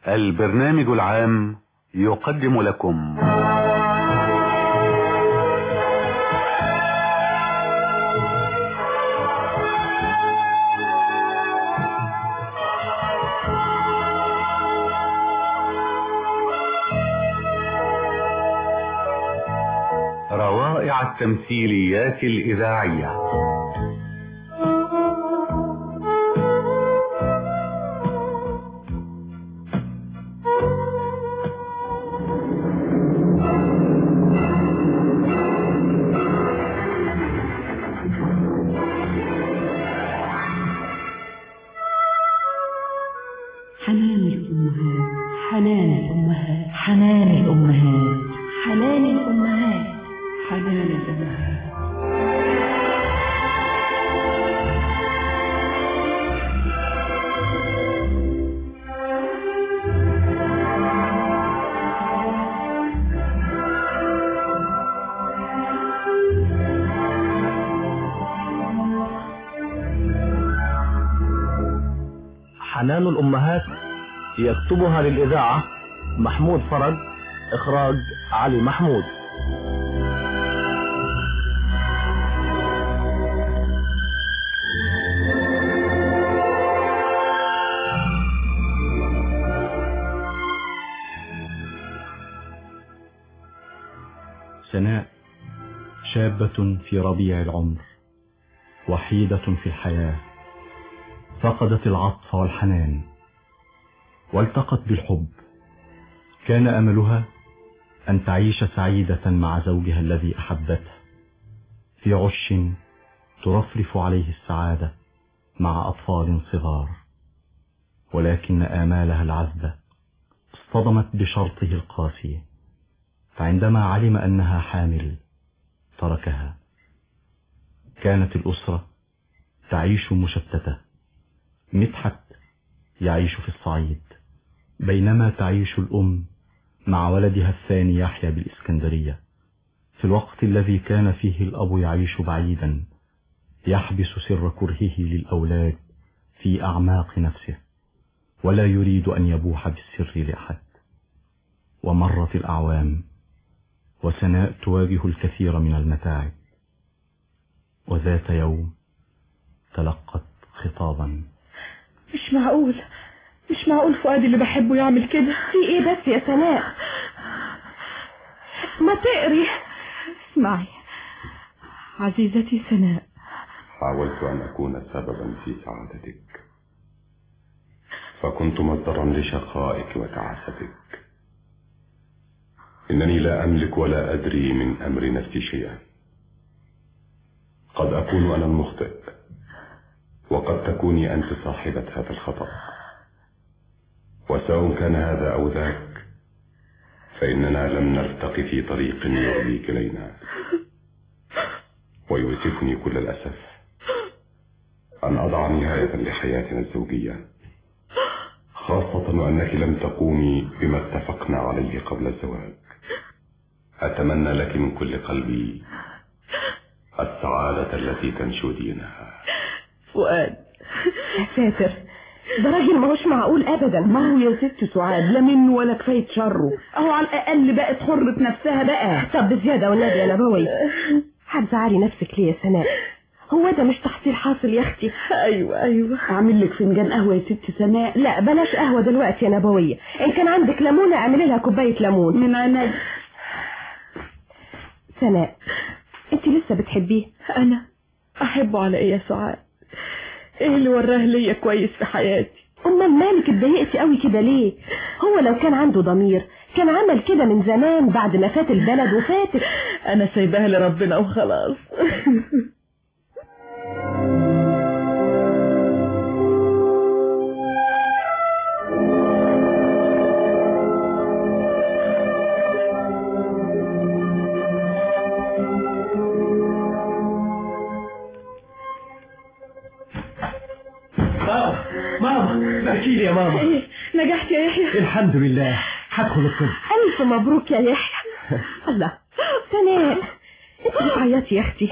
البرنامج العام يقدم لكم روائع التمثيليات الإذاعية حنان الأمهات حنان الأمهات حنان الأمهات حنان الأمهات حنان الأمهات حنان الأمهات يكتبها للإذاعة محمود فرج إخراج علي محمود سناء شابة في ربيع العمر وحيدة في الحياة فقدت العطف والحنان والتقت بالحب كان أملها أن تعيش سعيدة مع زوجها الذي أحبته في عش ترفرف عليه السعادة مع أطفال صغار ولكن آمالها العذبة اصطدمت بشرطه القاسي فعندما علم أنها حامل تركها كانت الأسرة تعيش مشتتة مدحت يعيش في الصعيد بينما تعيش الأم مع ولدها الثاني يحيى بالإسكندرية في الوقت الذي كان فيه الأب يعيش بعيدا يحبس سر كرهه للأولاد في أعماق نفسه ولا يريد أن يبوح بالسر لأحد ومرت الأعوام وسناء تواجه الكثير من المتاعب وذات يوم تلقت خطابا مش معقول مش معقول فؤاد اللي بحبه يعمل كده في ايه بس يا سناء ما تقري اسمعي عزيزتي سناء حاولت أن أكون سببا في سعادتك فكنت مصدرا لشقائك وتعاستك إنني لا أملك ولا أدري من أمر نفسي شيئا قد أكون أنا المخطئ وقد تكوني أنت صاحبة هذا الخطأ وسواء كان هذا أو ذاك فإننا لم نلتق في طريق يؤذي كلينا ويؤسفني كل الأسف أن أضع نهاية لحياتنا الزوجية خاصة وأنك لم تقومي بما اتفقنا عليه قبل الزواج أتمنى لك من كل قلبي السعادة التي تنشدينها فؤاد يا ساتر ده راجل ماهوش معقول ابدا ما هو يا ست سعاد لا منه ولا كفاية شره اهو على الاقل بقت حرة نفسها بقى طب بزيادة والنبي يا نبوي هتزعلي نفسك ليه يا سناء هو ده مش تحصيل حاصل يا اختي ايوه ايوه اعمل لك فنجان قهوة يا ست سناء لا بلاش قهوة دلوقتي يا نبوية ان كان عندك ليمونة اعملي لها كوباية ليمون من عيني سناء انت لسه بتحبيه انا احبه على ايه يا سعاد ايه اللي وراه ليا كويس في حياتي امال مالك اتضايقتي قوي كده ليه هو لو كان عنده ضمير كان عمل كده من زمان بعد ما فات البلد وفاتك انا سايباها لربنا وخلاص ماما ماما احكي لي يا ماما ايه نجحت يا يحيى الحمد لله هدخل الطب الف مبروك يا يحيى الله سناء انت بتعيطي يا اختي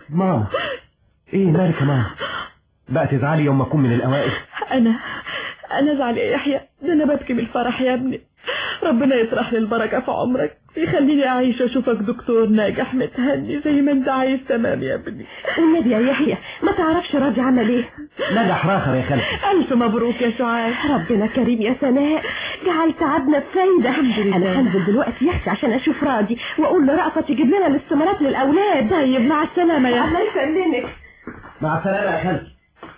ماما ايه مالك يا ماما بقى تزعلي يوم ما اكون من الاوائل انا انا ازعل يا يحيى ده انا ببكي من الفرح يا ابني ربنا يطرح لي البركه في عمرك ويخليني اعيش واشوفك دكتور ناجح متهني زي ما انت عايز تمام يا ابني النبي يا يحيى ما تعرفش راضي عمل ايه نجح راخر يا خالتي الف مبروك يا سعاد ربنا كريم يا سناء جعل تعبنا بفايدة انا هنزل دلوقتي يحكي عشان اشوف راضي واقول له رأفت يجيب لنا الاستمارات للاولاد طيب مع السلامه يا الله يسلمك مع السلامة يا خالتي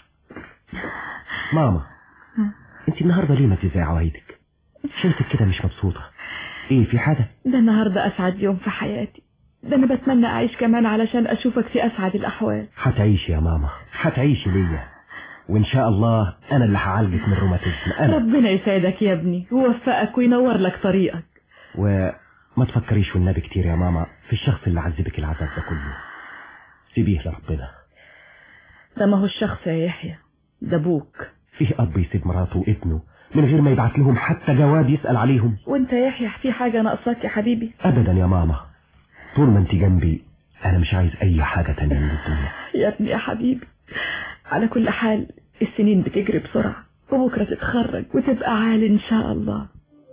ماما انت النهارده ليه ما زي عوايدك شايفك كده مش مبسوطة ايه في حاجة ده النهارده اسعد يوم في حياتي ده انا بتمنى اعيش كمان علشان اشوفك في اسعد الاحوال هتعيشي يا ماما هتعيشي ليا وان شاء الله انا اللي هعالجك من الروماتيزم انا ربنا يسعدك يا ابني ويوفقك وينور لك طريقك وما تفكريش والنبي كتير يا ماما في الشخص اللي عذبك العذاب ده كله سيبيه لربنا ده ما هو الشخص يا يحيى ده ابوك فيه اب يسيب مراته وابنه من غير ما يبعت لهم حتى جواب يسأل عليهم وانت يا يحيى في حاجه ناقصاك يا حبيبي ابدا يا ماما طول ما انت جنبي انا مش عايز اي حاجة تانية من الدنيا يا ابني يا حبيبي على كل حال السنين بتجري بسرعة وبكرة تتخرج وتبقى عالي إن شاء الله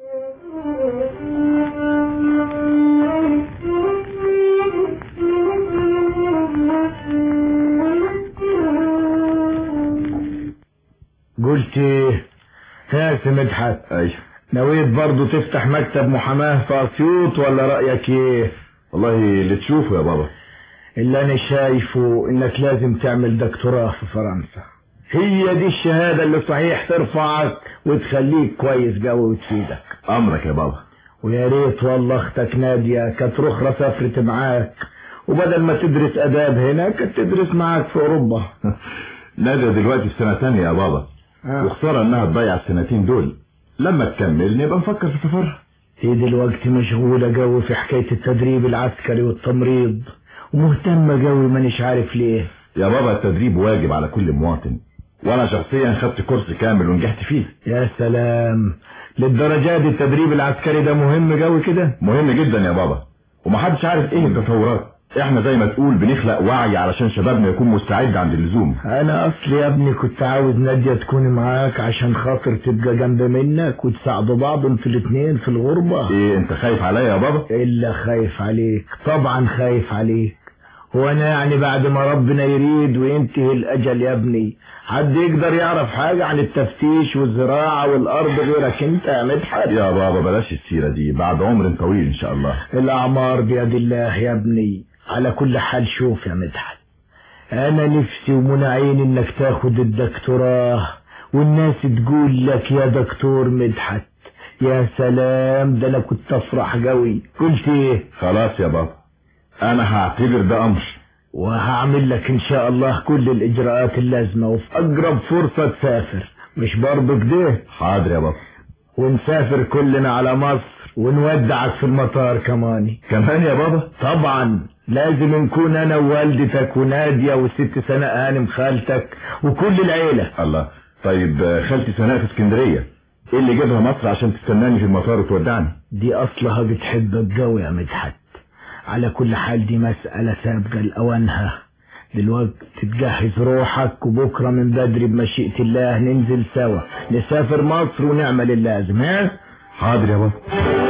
قلت ايه يا سي مدحت ايوه نويت برضو تفتح مكتب محاماة في اسيوط ولا رأيك ايه والله اللي تشوفه يا بابا اللي انا شايفه انك لازم تعمل دكتوراه في فرنسا هي دي الشهادة اللي صحيح ترفعك وتخليك كويس قوي وتفيدك امرك يا بابا ويا ريت والله اختك نادية كانت رخرة سافرت معاك وبدل ما تدرس اداب هنا كانت تدرس معاك في اوروبا نادية دلوقتي في سنة تانية يا بابا آه. وخسارة انها تضيع السنتين دول لما تكمل نبقى نفكر في سفرها هي دلوقتي مشغولة قوي في حكاية التدريب العسكري والتمريض ومهتمة قوي مانيش عارف ليه يا بابا التدريب واجب على كل مواطن وانا شخصيا خدت كورس كامل ونجحت فيه يا سلام للدرجة دي التدريب العسكري ده مهم قوي كده مهم جدا يا بابا ومحدش عارف ايه التطورات احنا زي ما تقول بنخلق وعي علشان شبابنا يكون مستعد عند اللزوم انا اصلي يا ابني كنت عاوز نادية تكون معاك عشان خاطر تبقى جنب منك وتساعدوا بعض انتوا الاتنين في الغربة ايه انت خايف عليا يا بابا الا خايف عليك طبعا خايف عليك هو انا يعني بعد ما ربنا يريد وينتهي الاجل يا ابني حد يقدر يعرف حاجة عن التفتيش والزراعة والارض غيرك انت يا مدحت يا بابا بلاش السيرة دي بعد عمر طويل ان شاء الله الاعمار بيد الله يا ابني على كل حال شوف يا مدحت انا نفسي ومنى عيني انك تاخد الدكتوراه والناس تقول لك يا دكتور مدحت يا سلام ده انا كنت افرح قوي قلت ايه خلاص يا بابا انا هعتبر ده امر وهعمل لك ان شاء الله كل الاجراءات اللازمة وفي اقرب فرصة تسافر مش برضه كده حاضر يا بابا ونسافر كلنا على مصر ونودعك في المطار كمان كمان يا بابا طبعا لازم نكون انا ووالدتك ونادية والست سناء هانم خالتك وكل العيلة الله طيب آه، خالتي سناء في اسكندرية ايه اللي جابها مصر عشان تستناني في المطار وتودعني دي اصلها بتحبك قوي يا مدحت على كل حال دي مسألة سابقة لأوانها دلوقتي تجهز روحك وبكرة من بدري بمشيئة الله ننزل سوا نسافر مصر ونعمل اللازم ها حاضر يا بابا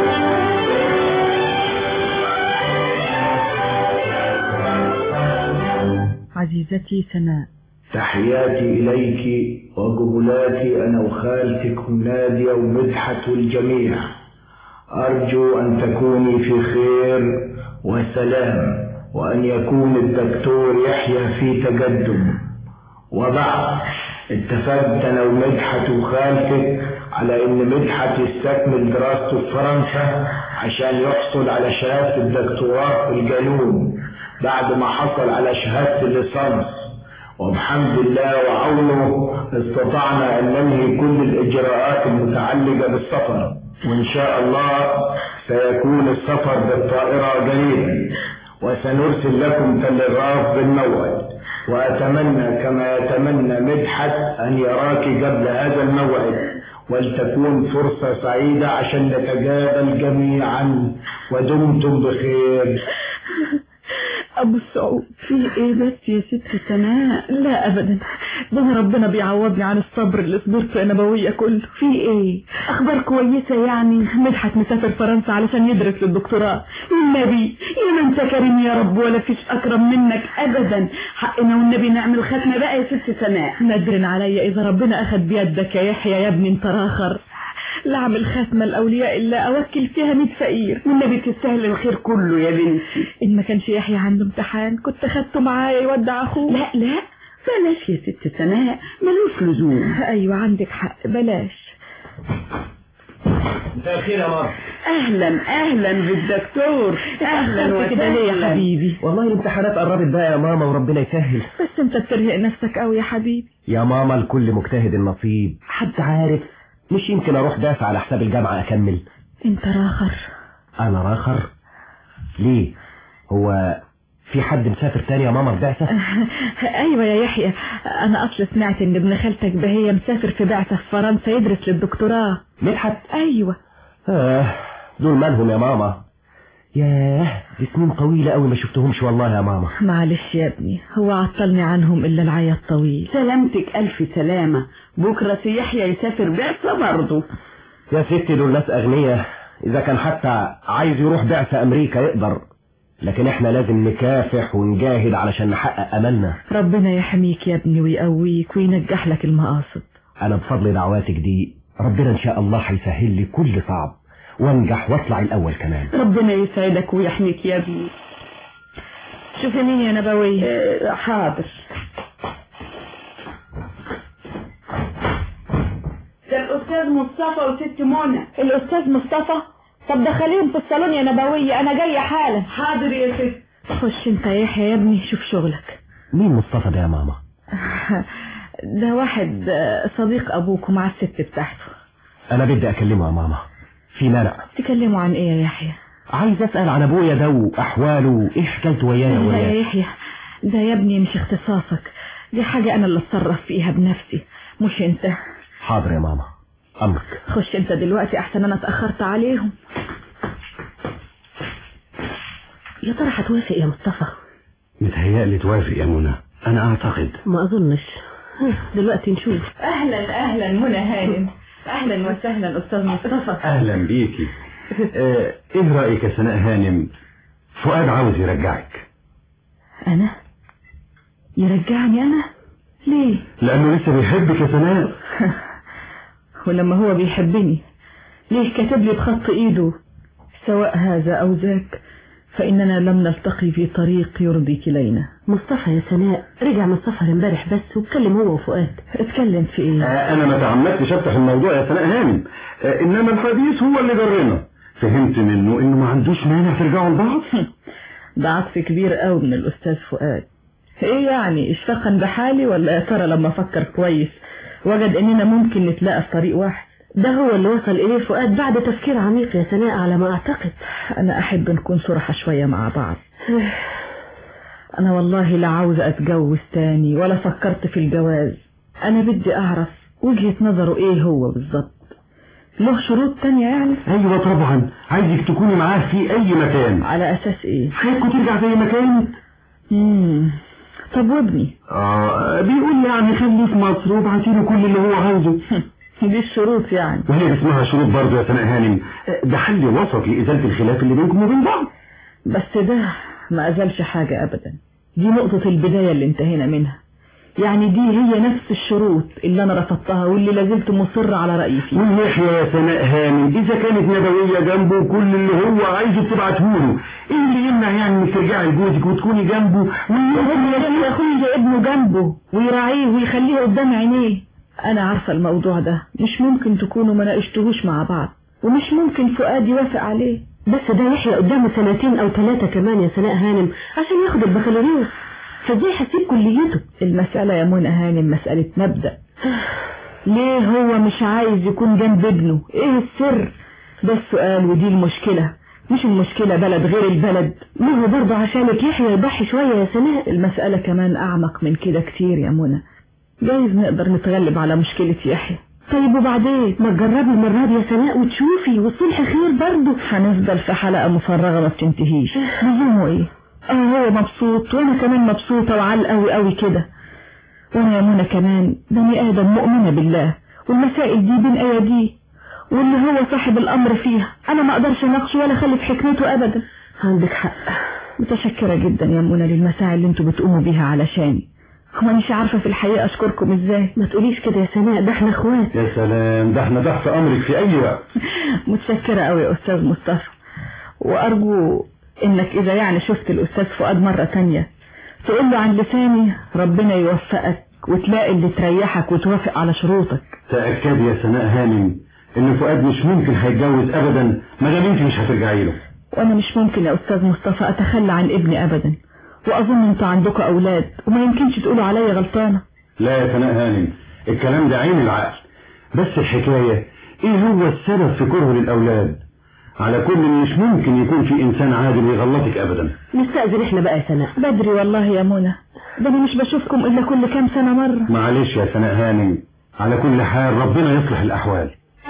عزيزتي سناء تحياتي إليك وقبلاتي أنا وخالتك ونادية ومدحت والجميع أرجو أن تكوني في خير وسلام وأن يكون الدكتور يحيى في تقدم وبعد اتفقت أنا ومدحت وخالتك على إن مدحت يستكمل دراسته في فرنسا عشان يحصل على شهادة الدكتوراه في القانون بعد ما حصل على شهادة الليسانس وبحمد الله وعونه استطعنا أن ننهي كل الإجراءات المتعلقة بالسفر وإن شاء الله سيكون السفر بالطائرة قريبا وسنرسل لكم تلغراف بالموعد وأتمنى كما يتمنى مدحت أن يراك قبل هذا الموعد ولتكون فرصة سعيدة عشان نتقابل جميعا ودمتم بخير ابو السعود في ايه بس يا ست سناء لا ابدا ده أنا ربنا بيعوضني عن الصبر اللي صبرته يا نبوية كله في ايه اخبار كويسة يعني مدحت مسافر فرنسا علشان يدرس للدكتوراه والنبي يا من كريم يا رب ولا فيش اكرم منك ابدا حقنا والنبي نعمل ختمة بقى يا ست سناء ندر عليا اذا ربنا اخد بيدك يا يحيى يا ابني انت راخر لا اعمل ختمة الاولياء الا اوكل فيها 100 فقير والنبي تستاهل الخير كله يا بنتي ان ما كانش يحيى عنده امتحان كنت خدته معايا يودع اخوه لا لا بلاش يا ست سناء ملوش لزوم ايوه عندك حق بلاش مساء الخير يا ماما اهلا اهلا بالدكتور اهلا أخدت كده ليه يا وسهلا حبيبي والله الامتحانات قربت بقى يا ماما وربنا يسهل بس انت بترهق نفسك قوي يا حبيبي يا ماما الكل مجتهد النصيب حد عارف مش يمكن اروح دافع على حساب الجامعة اكمل انت راخر انا راخر ليه هو في حد مسافر تاني يا ماما في بعثة ايوه يا يحيى انا اصل سمعت ان ابن خالتك بهية مسافر في بعثة في فرنسا يدرس للدكتوراه مدحت ايوه آه دول مالهم يا ماما ياه دي سنين طويلة قوي ما شفتهمش والله يا ماما معلش يا ابني هو عطلني عنهم الا العيا الطويل سلامتك الف سلامة بكرة سي يحيى يسافر بعثة برضه يا ستي دول ناس اغنياء اذا كان حتى عايز يروح بعثة امريكا يقدر لكن احنا لازم نكافح ونجاهد علشان نحقق املنا ربنا يحميك يا ابني ويقويك وينجح لك المقاصد انا بفضل دعواتك دي ربنا ان شاء الله هيسهل لي كل صعب وانجح واطلع الاول كمان ربنا يسعدك ويحميك يا ابني شوفي مين يا نبوية آه، حاضر ده الأستاذ مصطفى وست منى الاستاذ مصطفى طب دخليهم في الصالون يا نبوية انا جاية حالا حاضر يا ست خش انت يا يحيى يا ابني شوف شغلك مين مصطفى ده يا ماما ده واحد آه، صديق ابوك ومع الست بتاعته انا بدي اكلمه يا ماما في مانع تكلموا عن ايه يا يحيى عايز اسال عن ابويا ده واحواله ايه حكايته ويايا لا يا وياه يحيى ده يا ابني مش اختصاصك دي حاجة انا اللي اتصرف فيها بنفسي مش انت حاضر يا ماما امرك خش انت دلوقتي احسن انا اتأخرت عليهم يا ترى هتوافق يا مصطفى متهيألي توافق يا منى أنا أعتقد ما اظنش دلوقتي نشوف اهلا اهلا منى هانم اهلا وسهلا استاذ مصطفى أهلا بيكي آه، إيه رأيك يا سناء هانم فؤاد عاوز يرجعك انا يرجعني انا ليه لأنه لسه بيحبك يا سناء ولما هو بيحبني ليه كاتب لي بخط ايده سواء هذا او ذاك فاننا لم نلتقي في طريق يرضي كلينا مصطفى يا سناء رجع من السفر امبارح بس واتكلم هو وفؤاد اتكلم في ايه آه، أنا ما تعمدتش أفتح الموضوع يا سناء هانم آه، إنما الحديث هو اللي جرنا فهمت منه إنه ما عندوش مانع ترجعوا لبعض ده عطف كبير قوي من الاستاذ فؤاد ايه يعني اشفاقا بحالي ولا يا ترى لما افكر كويس وجد اننا ممكن نتلاقى في طريق واحد ده هو اللي وصل اليه فؤاد بعد تفكير عميق يا سناء على ما اعتقد انا احب نكون صراحة شوية مع بعض انا والله لا عاوزة اتجوز تاني ولا فكرت في الجواز انا بدي اعرف وجهة نظره ايه هو بالظبط له شروط تانية يعني أيوة طبعا عايزك تكوني معاه في أي مكان على اساس ايه حياتكم ترجع زي ما كانت مم. طب وابني آه بيقول يعني خليه في مصر وابعتيله كل اللي هو عاوزه دي الشروط يعني وهي اسمها شروط برضه يا سناء هانم آه، ده حل وسط لإزالة الخلاف اللي بينكم وبين بعض بس ده ما أزالش حاجة أبدا دي نقطة البداية اللي انتهينا منها يعني دي هي نفس الشروط اللي أنا رفضتها واللي لازلت مصر على رأيي فيها واليحيى يا سناء هانم إذا كانت نبوية جنبه كل اللي هو عايزه بتبعته له إيه اللي يمنع يعني إنك ترجعي لجوزك وتكوني جنبه يا أخوي ابنه جنبه ويراعيه ويخليه قدام عينيه أنا عارفة الموضوع ده مش ممكن تكونوا ما ناقشتوهوش مع بعض ومش ممكن فؤاد يوافق عليه بس ده يحيى قدامه سنتين او ثلاثة كمان يا سناء هانم عشان ياخد البكالوريوس فازاي هسيب كليته المسألة يا منى هانم مسألة مبدأ ليه هو مش عايز يكون جنب ابنه ايه السر ده السؤال ودي المشكلة مش المشكلة بلد غير البلد ما هو برضه عشانك يحيى يضحي شوية يا سناء المسألة كمان أعمق من كده كتير يا منى جايز نقدر نتغلب على مشكلة يحيى طيب وبعدين ما تجربي المرة دي يا سناء وتشوفي والصلح خير برضه هنفضل في حلقة مفرغة ما بتنتهيش لزومه ايه اه هو مبسوط وانا كمان مبسوطة وعال قوي قوي كده وانا يا منى كمان بني ادم مؤمنة بالله والمسائل دي بين ايديه واللي هو صاحب الامر فيها انا ما اقدرش اناقشه ولا اخلف حكمته ابدا عندك حق متشكرة جدا يا منى للمساعي اللي انتوا بتقوموا بيها علشاني هو مش عارفة في الحقيقة اشكركم ازاي ما تقوليش كده يا سناء ده احنا اخوات يا سلام ده احنا تحت امرك في اي وقت متشكرة قوي يا استاذ مصطفى وارجو انك اذا يعني شفت الاستاذ فؤاد مرة تانية تقول له عن لساني ربنا يوفقك وتلاقي اللي تريحك وتوافق على شروطك تأكد يا سناء هانم ان فؤاد مش ممكن هيتجوز ابدا ما دام انت مش هترجعي له وانا مش ممكن يا استاذ مصطفى اتخلى عن ابني ابدا واظن انتوا عندكم اولاد وما يمكنش تقولوا عليا غلطانة لا يا سناء هانم الكلام ده عين العقل بس الحكاية ايه هو السبب في كره للاولاد على كل مش ممكن يكون في انسان عادل يغلطك ابدا نستأذن احنا بقى يا سناء بدري والله يا منى ده انا مش بشوفكم الا كل كام سنة مرة معلش يا سناء هانم على كل حال ربنا يصلح الاحوال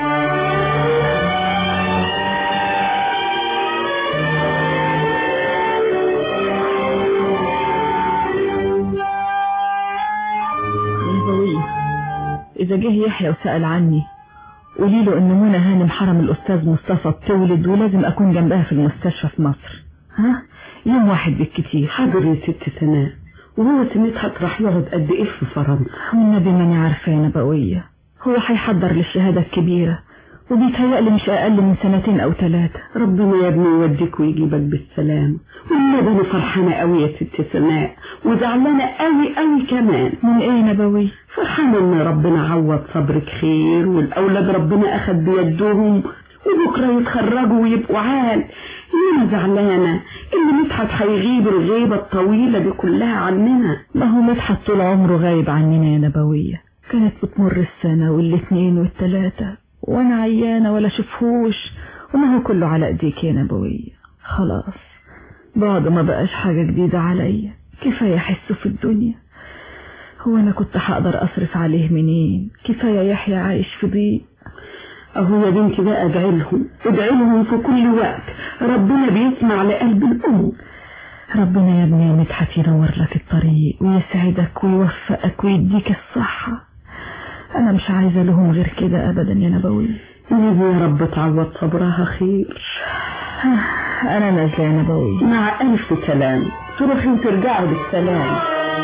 نبوية إذا جه يحيى وسأل عني قولي له إن منى هانم حرم الأستاذ مصطفى بتولد ولازم أكون جنبها في المستشفى في مصر ها يوم واحد بالكتير حاضر يا ست سناء وهو سميتها راح يقعد قد ايه في فرنسا والنبي ماني عارفة يا نبوية هو هيحضر للشهادة الكبيرة وبيتهيألي مش أقل من سنتين أو ثلاثة ربنا يا ابني يوديك ويجيبك بالسلام والنبي انا فرحانه قوي يا ست سناء وزعلانه قوي قوي كمان من إيه نبوية فرحانه ان ربنا عوض صبرك خير والاولاد ربنا اخد بيدهم وبكره يتخرجوا ويبقوا عال انا زعلانه ان مدحت هيغيب الغيبه الطويله دي كلها عننا ما هو مدحت طول عمره غايب عننا يا نبوية كانت بتمر السنة والاتنين والتلاتة وانا عيانة ولا شوفهوش وما هو كله على ايديك يا نبوية خلاص بعد ما بقاش حاجة جديدة عليا كفاية احسه في الدنيا هو انا كنت هقدر اصرف عليه منين كفاية يحيى عايش في ضيق اهو يا بنتي بقى ادعي لهم ادعي لهم في كل وقت ربنا بيسمع لقلب الام ربنا يا ابني مدحت ينور لك الطريق ويسعدك ويوفقك ويديك الصحة أنا مش عايزة لهم غير كده أبدا يا نبوي نبي يا رب تعوض صبرها خير أنا نازلة يا نبوي مع ألف سلام تروحي وترجعي بالسلام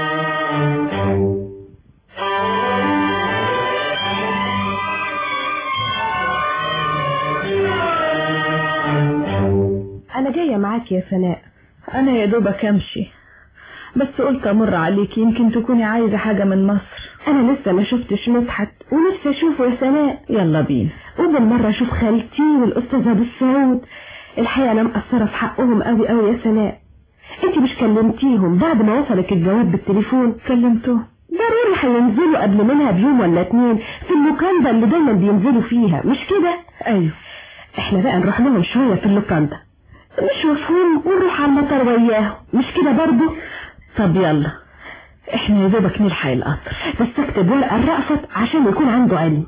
انا جاية معاك يا سناء أنا يا دوبك أمشي بس قلت أمر عليك يمكن تكوني عايزة حاجة من مصر انا لسه ما شفتش مدحت ونفسي اشوفه يا سناء يلا بينا وبالمرة اشوف خالتي والاستاذ ابو السعود الحقيقة انا مقصرة في حقهم قوي قوي يا سناء انت مش كلمتيهم بعد ما وصلك الجواب بالتليفون كلمته ضروري هينزلوا قبل منها بيوم ولا اتنين في اللوكاندا اللي دايما بينزلوا فيها مش كده أيوه احنا بقى نروح لهم شوية في اللوكاندا نشوفهم ونروح على المطار وياهم مش كده برضو طب يلا احنا يا دوبك نلحق القطر بس اكتب ورقة الرأفت عشان يكون عنده علم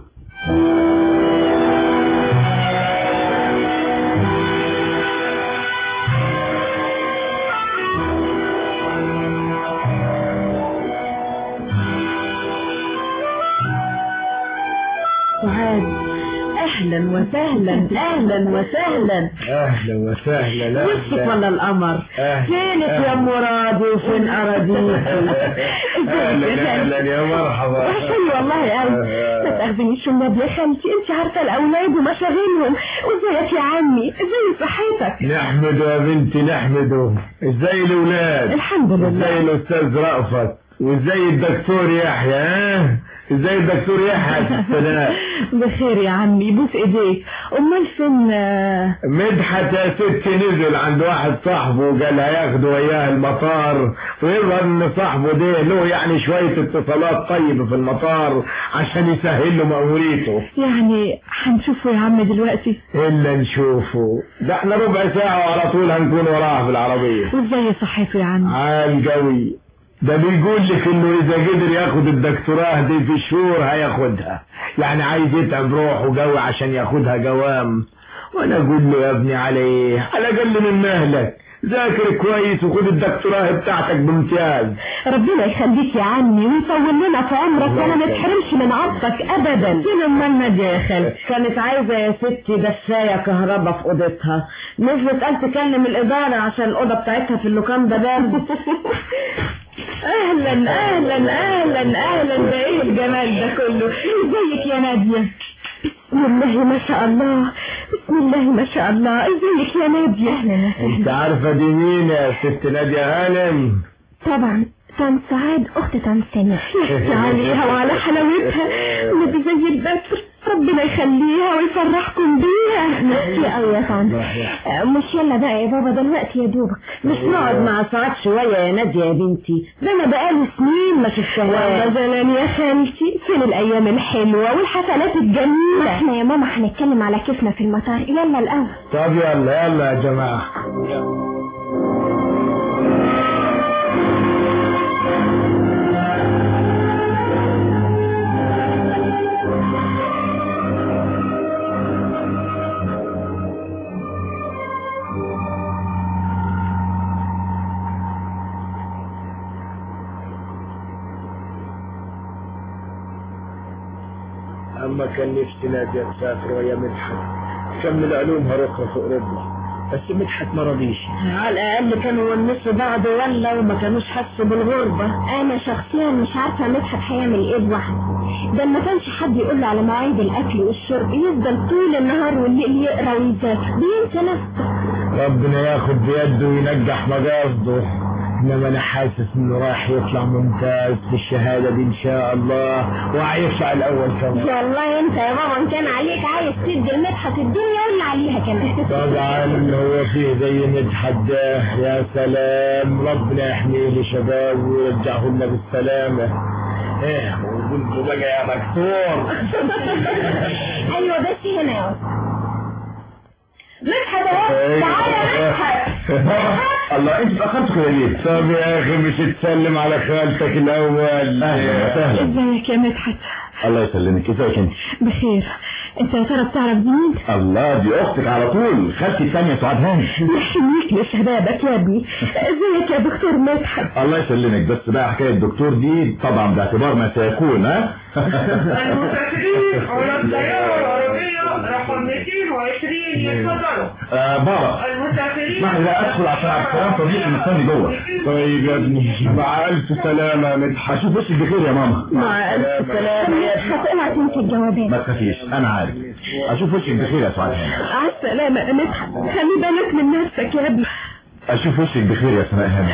سعاد اهلا وسهلا اهلا وسهلا اهلا وسهلا وشك ولا القمر أهلا. فينك يا مرادي وفين اراضيك اهلا اهلا يا مرحبا وحشني والله قوي ما تاخذنيش النبي يا خالتي انت عارفة الاولاد ومشاغلهم وازيك يا عمي ازاي صحتك نحمده يا بنتي نحمده ازاي الاولاد الحمد ازاي لله الاستاذ رأفت وازاي الدكتور يحيى ها ازاي الدكتور يحيى في السناء بخير يا عمي بوس ايديك امال فين آه، مدحت يا ستي نزل عند واحد صاحبه وقال هياخده وياه المطار ويظهر ان صاحبه ده له يعني شوية اتصالات طيبة في المطار عشان يسهل له مأموريته يعني هنشوفه يا عم دلوقتي الا نشوفه ده احنا ربع ساعة وعلى طول هنكون وراه في العربية وازاي صحته يا عم عال قوي ده بيقول لك انه اذا قدر ياخد الدكتوراه دي في شهور هياخدها يعني عايز يتعب روحه قوي عشان ياخدها قوام وانا اقول له يا ابني على ايه على اقل من مهلك ذاكر كويس وخد الدكتوراه بتاعتك بامتياز ربنا يخليك يا عمي ويطول لنا في عمرك وانا ما اتحرمش من عطفك ابدا فين امال نادية يا خالد كانت عايزة يا ستي دفاية كهرباء في اوضتها نزلت قال تكلم الادارة عشان الاوضة بتاعتها في اللوكان ده بارد اهلا اهلا اهلا اهلا ده ايه الجمال ده كله ازيك يا نادية بسم الله ما شاء الله بسم الله ما شاء الله ازيك يا نادية اهلا انت عارفة دي مين يا ست نادية هانم طبعا طن سعاد اخت طن سنة يحكي عليها وعلى حلاوتها نبي زي البدر ربنا يخليها ويفرحكم بيها ميرسي قوي يا طن مش يلا بقى يا بابا دلوقتي يا دوبك مش نقعد مع سعاد شوية يا نادية يا بنتي ده انا بقالي سنين ما شفتهاش والله زمان يا خالتي فين الايام الحلوة والحفلات الجميلة احنا يا ماما هنتكلم على كيفنا في المطار يلا الاول طب يلا يلا يا جماعة أما كان نفسي نادية تسافر ويا مدحت تكمل علومها رخرة في أوروبا بس مدحت ما رضيش على الاقل كانوا ونسوا بعض ولا وما كانوش حسوا بالغربة انا شخصيا مش عارفه مدحت هيعمل ايه لوحده ده ما كانش حد يقول له على مواعيد الاكل والشرب يفضل طول النهار والليل يقرا ويذاكر بينسى نفسه ربنا ياخد بيده وينجح مقاصده انما انا حاسس انه راح يطلع ممتاز في الشهادة دي ان شاء الله وهيطلع الاول كمان والله انت يا ماما ان كان عليك عايز تدي لمدحت الدنيا ولا عليها كمان طبعا هو فيه زي مدحت ده يا سلام ربنا يحميه لشباب ويرجعه لنا بالسلامة ايه وقلت بقى يا دكتور ايوه بس هنا يا مدحت اهو تعالى يا مدحت الله انت اتاخرت كده ليه؟ طب يا اخي مش تسلم على خالتك الاول اهلا وسهلا ازيك يا مدحت الله يسلمك ازيك انت؟ بخير انت يا ترى بتعرف دي مين الله دي اختك على طول خالتي الثانيه سعاد هاني يحميك لشبابك يا ابني ازيك يا دكتور مدحت الله يسلمك بس بقى حكايه الدكتور دي طبعا باعتبار ما سيكون ها المسافرين على الطيارة العربية رقم 220 يتفضلوا آه بابا المسافرين اسمح لي لا ادخل عشان عبد السلام صديقي مستني جوه طيب يا ابني مع الف سلامة يا مدحت اشوف وشك بخير يا ماما مع الف سلامة يا ابني مدحت اوعى تنسى الجوابات ما تخافيش انا عارف اشوف وشك بخير يا سعاد هاني على السلامة يا مدحت خلي بالك من نفسك يا ابني اشوف وشك بخير يا سناء هاني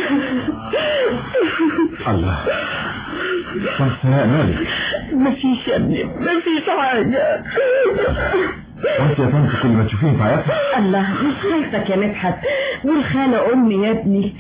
الله طب سناء مالك مفيش يا ابني مفيش حاجة وانت يا طنط كل ما تشوفيني تعيطي الله مش خايفك يا مدحت والخالة امي يا ابني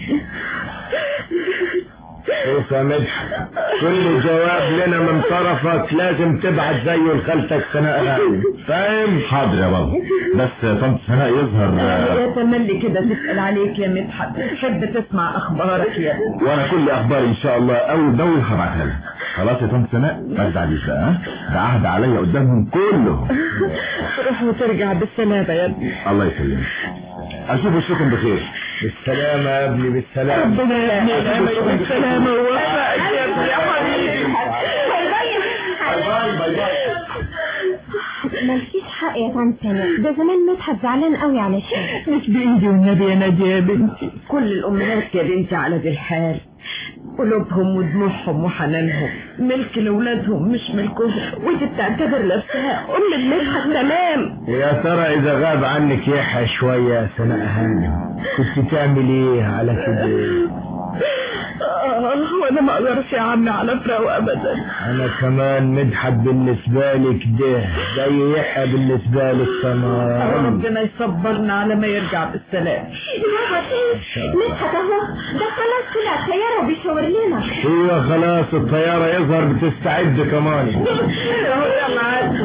شوف يا مدحت كل جواب لنا من طرفك لازم تبعت زيه لخالتك سناء هاني فاهم؟ حاضر يا بابا بس طنط سناء يظهر يا تملي كده تسأل عليك يا مدحت تحب تسمع اخبارك يا ابني وانا كل اخباري ان شاء الله اول باول هبعتها لها خلاص يا طنط سناء ما تزعليش بقى ها ده عهد عليا قدامهم كلهم تروح وترجع بالسلامة يا ابني الله يسلمك اشوف وشكم بخير بالسلامة يا ابني بالسلامة ربنا يا ابني يديمك بالسلامة ووفقك يا ابني يا حبيبي باي باي باي مالكيش حق يا طنط سناء ده زمان مدحت زعلان قوي علشان مش بإيدي والنبي يا نادية يا بنتي كل الأمهات يا بنتي على ذي الحال قلوبهم ودموعهم وحنانهم ملك لأولادهم مش ملكهم ودي بتعتبر نفسها أم المدحت تمام ويا ترى إذا غاب عنك يحيى شوية يا سناء هاني كنت تعمل إيه على كده؟ آه وأنا ما أقدرش يا عمي على فراق أبدا أنا كمان مدحت بالنسبة لك ده زي يحيى بالنسبة لك تمام ربنا يصبرنا على ما يرجع بالسلام مدحت اهو ده خلاص طلع الطيارة بيشاور لنا ايوه خلاص الطيارة يظهر بتستعد كمان يلا عاد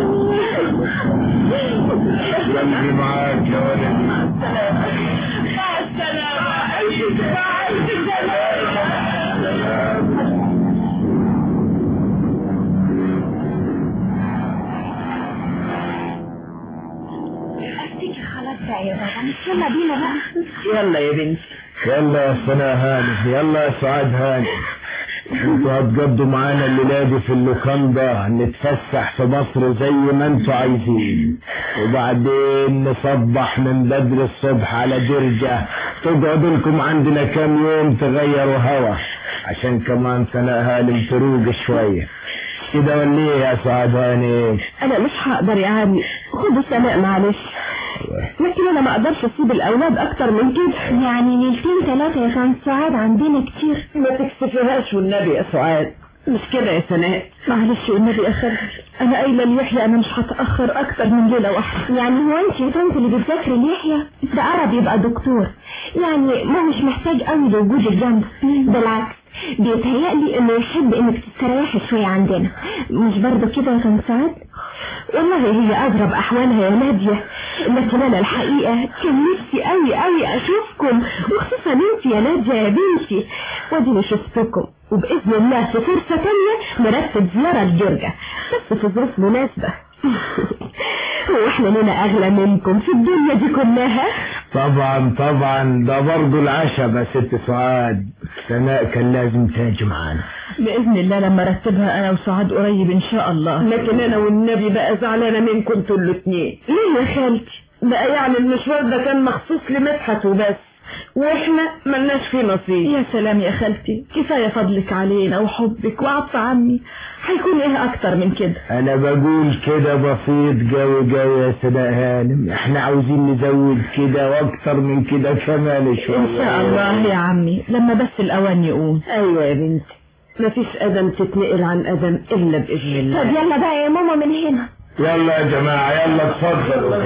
قلبي معاك يا ولد مع السلامة أجيك مع السلامة افتكر خلاص بقى يا بابا مش يلا بينا بقى يلا يا بنتي يلا يا سناء هاني يلا يا سعاد هاني انتوا هتقضوا معانا الليلة دي في اللوكاندا نتفسح في مصر زي ما انتوا عايزين وبعدين نصبح من بدري الصبح على درجة تقعدوا لكم عندنا كام يوم تغيروا هوا عشان كمان سناء هانم تروق شوية كده ولا ايه يا سعاد هاني انا مش هقدر يا عمي خدوا سناء معلش لكن انا ما اقدرش اسيب الاولاد اكتر من كده يعني ليلتين ثلاثة يا كان سعاد عندنا كتير ما تكسفيهاش والنبي يا سعاد مش كده يا سناء معلش والنبي يا خالد انا قايله ليحيى انا مش هتاخر اكتر من ليله واحده يعني هو انت يا طنط اللي بتذاكري ليحيى ده قرب يبقى دكتور يعني ما مش محتاج قوي لوجودك جنبه بالعكس بيتهيألي انه يحب انك تستريحي شويه عندنا مش برضه كده يا طنط سعاد والله هي اغرب احوالها يا ناديه لكن انا الحقيقه كان نفسي قوي قوي اشوفكم وخصوصا انت يا ناديه يا بنتي واديني شفتكم وباذن الله في فرصه تانية نرتب زياره لجرجا بس في ظروف مناسبه هو احنا لنا اغلى منكم في الدنيا دي كلها طبعا طبعا ده برضه العشاء يا ست سعاد سناء كان لازم تاجي معانا باذن الله لما ارتبها انا وسعاد قريب ان شاء الله لكن انا والنبي بقى زعلانه منكم انتوا الاتنين ليه يا خالتي بقى يعني المشوار ده كان مخصوص لمدحت وبس واحنا ملناش فيه نصيب يا سلام يا خالتي كفايه فضلك علينا وحبك وعطف عني هيكون ايه اكتر من كده انا بقول كده بسيط قوي قوي يا سناء هانم احنا عاوزين نزود كده واكتر من كده كمان شويه ان شاء الله يا عمي لما بس الاوان يقوم ايوه يا بنتي مفيش ادم تتنقل عن ادم الا باذن الله طب يلا بقى يا ماما من هنا يلا يا جماعه يلا اتفضلوا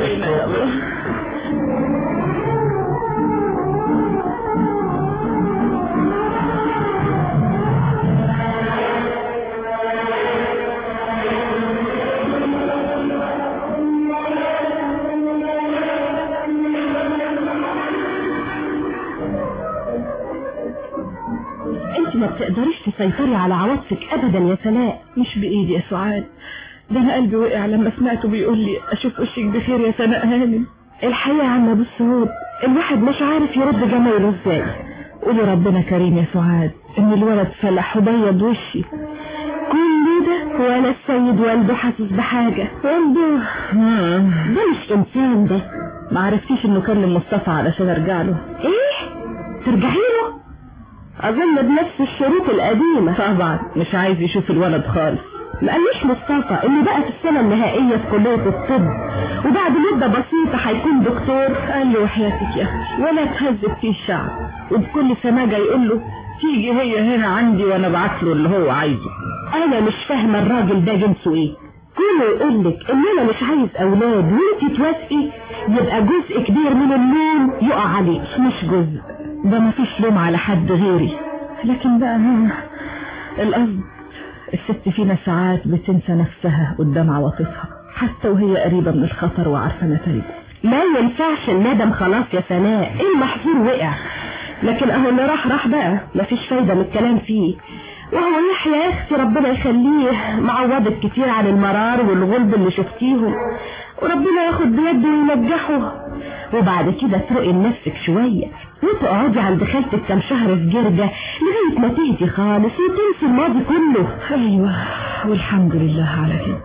انت ما بتقدريش تسيطري على عواطفك ابدا يا سناء مش بايدي يا سعاد ده انا قلبي وقع لما سمعته بيقول لي اشوف وشك بخير يا سناء هانم الحقيقه يا عم ابو السعود الواحد مش عارف يرد جمايله ازاي قولي ربنا كريم يا سعاد ان الولد فلح وبيض وشي كل ده ولا السيد والده حاسس بحاجه والده ده مش انسان ده ما عرفتيش انه كلم مصطفى علشان ارجع له ايه ترجعي له اظن بنفس الشروط القديمه طبعا مش عايز يشوف الولد خالص ما قاليش مصطفى انه بقى في السنه النهائيه في كليه الطب وبعد مده بسيطه هيكون دكتور قال له وحياتك يا اختي ولا تهذب فيه الشعب وبكل سماجه يقول له تيجي هي هنا عندي وانا ابعت له اللي هو عايزه انا مش فاهمه الراجل ده جنسه ايه كونه يقول لك ان انا مش عايز اولاد وانت توافقي يبقى جزء كبير من اللوم يقع عليك مش جزء ده مفيش لوم على حد غيري لكن بقى ها القصد الست فينا ساعات بتنسى نفسها قدام عواطفها حتى وهي قريبة من الخطر وعارفة نتائجه ما ينفعش الندم خلاص يا سناء المحظور وقع لكن اهو اللي راح راح بقى مفيش فايدة من الكلام فيه وهو يحيى يا اختي ربنا يخليه معوضك كتير عن المرار والغلب اللي شفتيهم وربنا ياخد بيده وينجحه وبعد كده تروقي لنفسك شوية وتقعدي عند خالتك كام شهر في جرجة لغاية ما تهدي خالص وتنسي الماضي كله ايوه والحمد لله على كده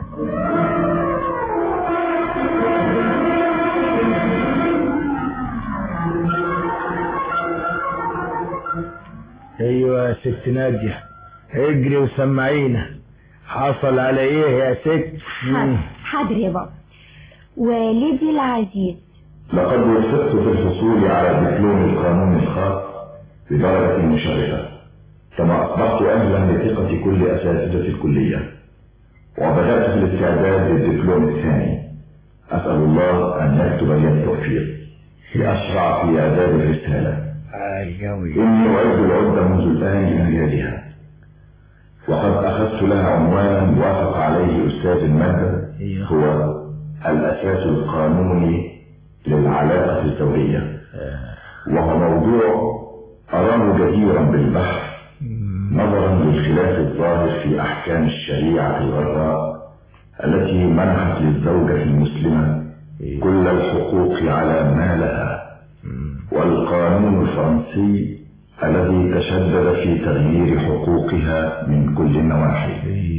ايوه يا ست نادية اجري وسمعينا حصل على ايه يا ست مم. حاضر يا بابا والدي العزيز لقد وفقت في الحصول على دبلوم القانون الخاص بدرجة مشرفة كما أصبحت أهلا لثقة كل أساتذة الكلية وبدأت في الاستعداد للدبلوم الثاني أسأل الله أن يكتب لي التوفيق لأشرع في إعداد الرسالة إني أعد العدة منذ الآن لإنجازها وقد أخذت لها عنوانا وافق عليه أستاذ المادة هو الأساس القانوني للعلاقة الزوجية وهو موضوع أراه جديرا بالبحث نظرا للخلاف الظاهر في أحكام الشريعة الغراء التي منحت للزوجة المسلمة كل الحقوق على ما لها والقانون الفرنسي الذي تشدد في تغيير حقوقها من كل النواحي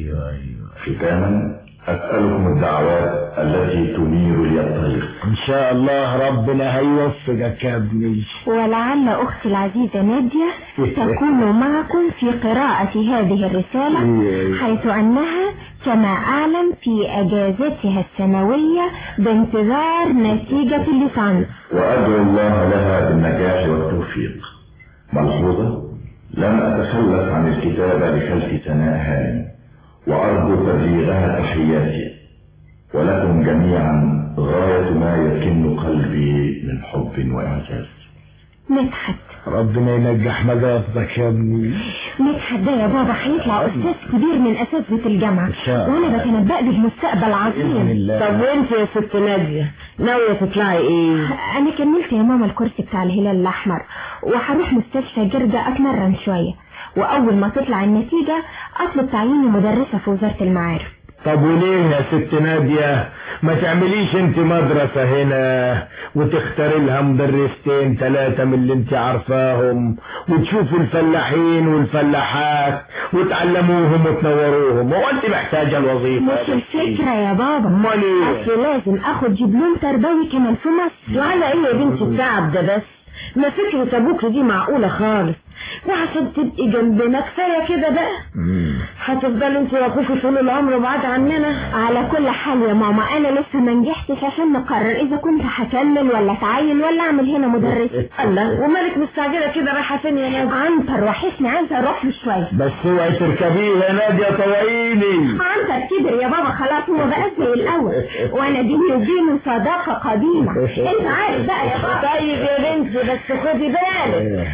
ختاما أسألكم الدعوات التي تنير لي الطريق ان شاء الله ربنا هيوفقك يا ابني ولعل أختي العزيزة نادية تكون معكم في قراءة هذه الرسالة حيث أنها كما أعلم في أجازتها السنوية بانتظار نتيجة الليسانس وأدعو الله لها بالنجاح والتوفيق ملحوظة لم أتخلف عن الكتابة لخلف سناء هانم وأرجو تبليغها تحياتي ولكم جميعا غاية ما يكن قلبي من حب وإعجاز مدحت ربنا ينجح مجازك يا ابني مدحت ده يا بابا هيطلع أستاذ كبير من أساتذة الجامعة شاء الله. وأنا بتنبأ له بمستقبل بإذن عظيم الله طب وانت يا ست نادية ناوية تطلعي ايه أنا كملت يا ماما الكورس بتاع الهلال الأحمر وهروح مستشفى جردة أتمرن شوية وأول ما تطلع النتيجة أطلب تعييني مدرسة في وزارة المعارف طب وليه يا ست نادية ما تعمليش انت مدرسة هنا وتختاري لها مدرستين ثلاثة من اللي انت عارفاهم وتشوفوا الفلاحين والفلاحات وتعلموهم وتنوروهم هو انت محتاجة الوظيفة مش الفكرة يا بابا امال ايه أصل لازم أخد دبلوم تربوي كمان في مصر وعلى ايه يا بنتي التعب ده بس ما فكرة ابوك دي معقولة خالص وعشان تبقي جنبنا كفاية كده بقى هتفضلي انت واخوكي طول العمر بعاد عننا على كل حال يا ماما أنا لسه ما نجحتش عشان نقرر إذا كنت هكمل ولا أتعين ولا أعمل هنا مدرسة الله ومالك مستعجلة كده رايحة فين يا نادية عنتر وحشني عايزة أروح له شوية بس اوعي تركبيه يا نادية طوعيني عنتر كبر يا بابا خلاص هو بقى زي الأول وأنا بيني وبينه صداقة قديمة أنت عارف بقى يا بابا طيب يا بنتي بس خدي بالك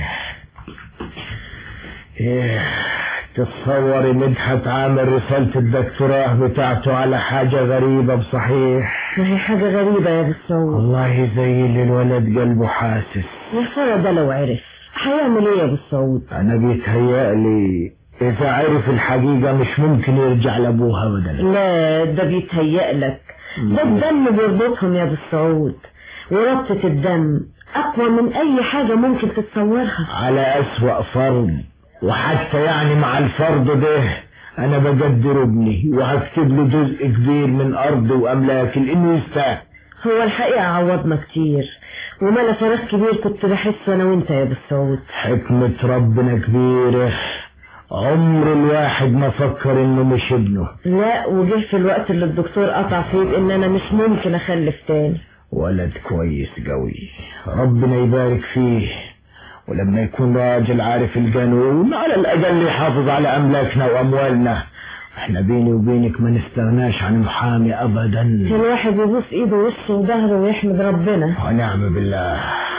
إيه، تتصوري مدحت عامل رسالة الدكتوراه بتاعته على حاجة غريبة بصحيح ما هي حاجة غريبة يا بالصوت والله زي اللي الولد قلبه حاسس يا ترى ده لو عرف هيعمل ايه يا بالصوت انا بيتهيألي اذا عرف الحقيقة مش ممكن يرجع لابوها ابدا لا ده بيتهيألك ده الدم بيربطهم يا بالصعود وربطة الدم أقوى من أي حاجة ممكن تتصورها على أسوأ فرض وحتى يعني مع الفرض ده انا بقدر ابني وهكتب له جزء كبير من ارضي واملاكي لانه يستاهل هو الحقيقة عوضنا كتير وملا فراغ كبير كنت بحس أنا وأنت يا بالصعود حكمة ربنا كبيرة عمر الواحد ما فكر انه مش ابنه لا وجه في الوقت اللي الدكتور قطع فيه بإن أنا مش ممكن أخلف تاني ولد كويس قوي ربنا يبارك فيه ولما يكون راجل عارف القانون على الأقل يحافظ على أملاكنا وأموالنا احنا بيني وبينك ما نستغناش عن محامي أبدا الواحد يبوس إيده ووشه وظهره ويحمد ربنا ونعم بالله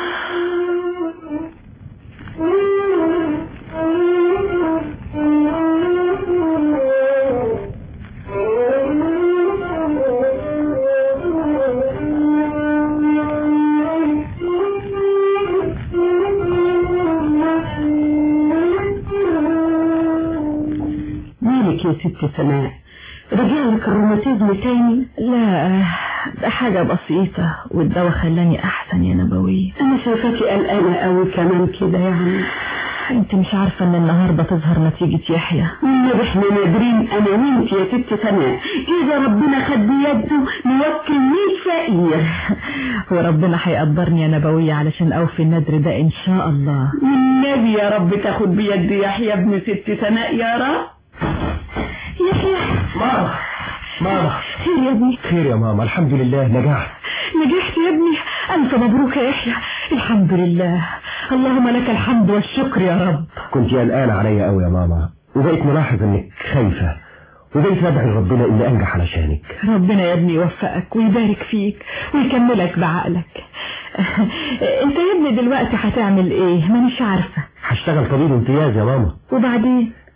مالك يا ست سماء رجع لك الروماتيزم تاني لا ده حاجة بسيطة والدواء خلاني أحسن يا نبوية انا شايفاكي قلقانه قوي كمان كده يعني انت مش عارفة ان النهاردة تظهر نتيجة يحيى والنبي احنا نادرين انا وانت يا ست سماء اذا ربنا خد بيده نوكل ميت فقير وربنا هيقدرني يا نبوية علشان أوفي النذر ده إن شاء الله والنبي يا رب تاخد بيد يحيى ابن ست سماء يا رب يحيى ماما ماما خير يا ابني خير يا ماما الحمد لله نجحت نجحت يا ابني ألف مبروك يا يحيى الحمد لله اللهم لك الحمد والشكر يا رب كنت قلقانة عليا قوي يا ماما وبقيت ملاحظ انك خايفة وبقيت ادعي ربنا اني انجح علشانك ربنا يا ابني يوفقك ويبارك فيك ويكملك بعقلك انت يا ابني دلوقتي هتعمل ايه مانيش عارفة هشتغل طبيب امتياز يا ماما وبعدين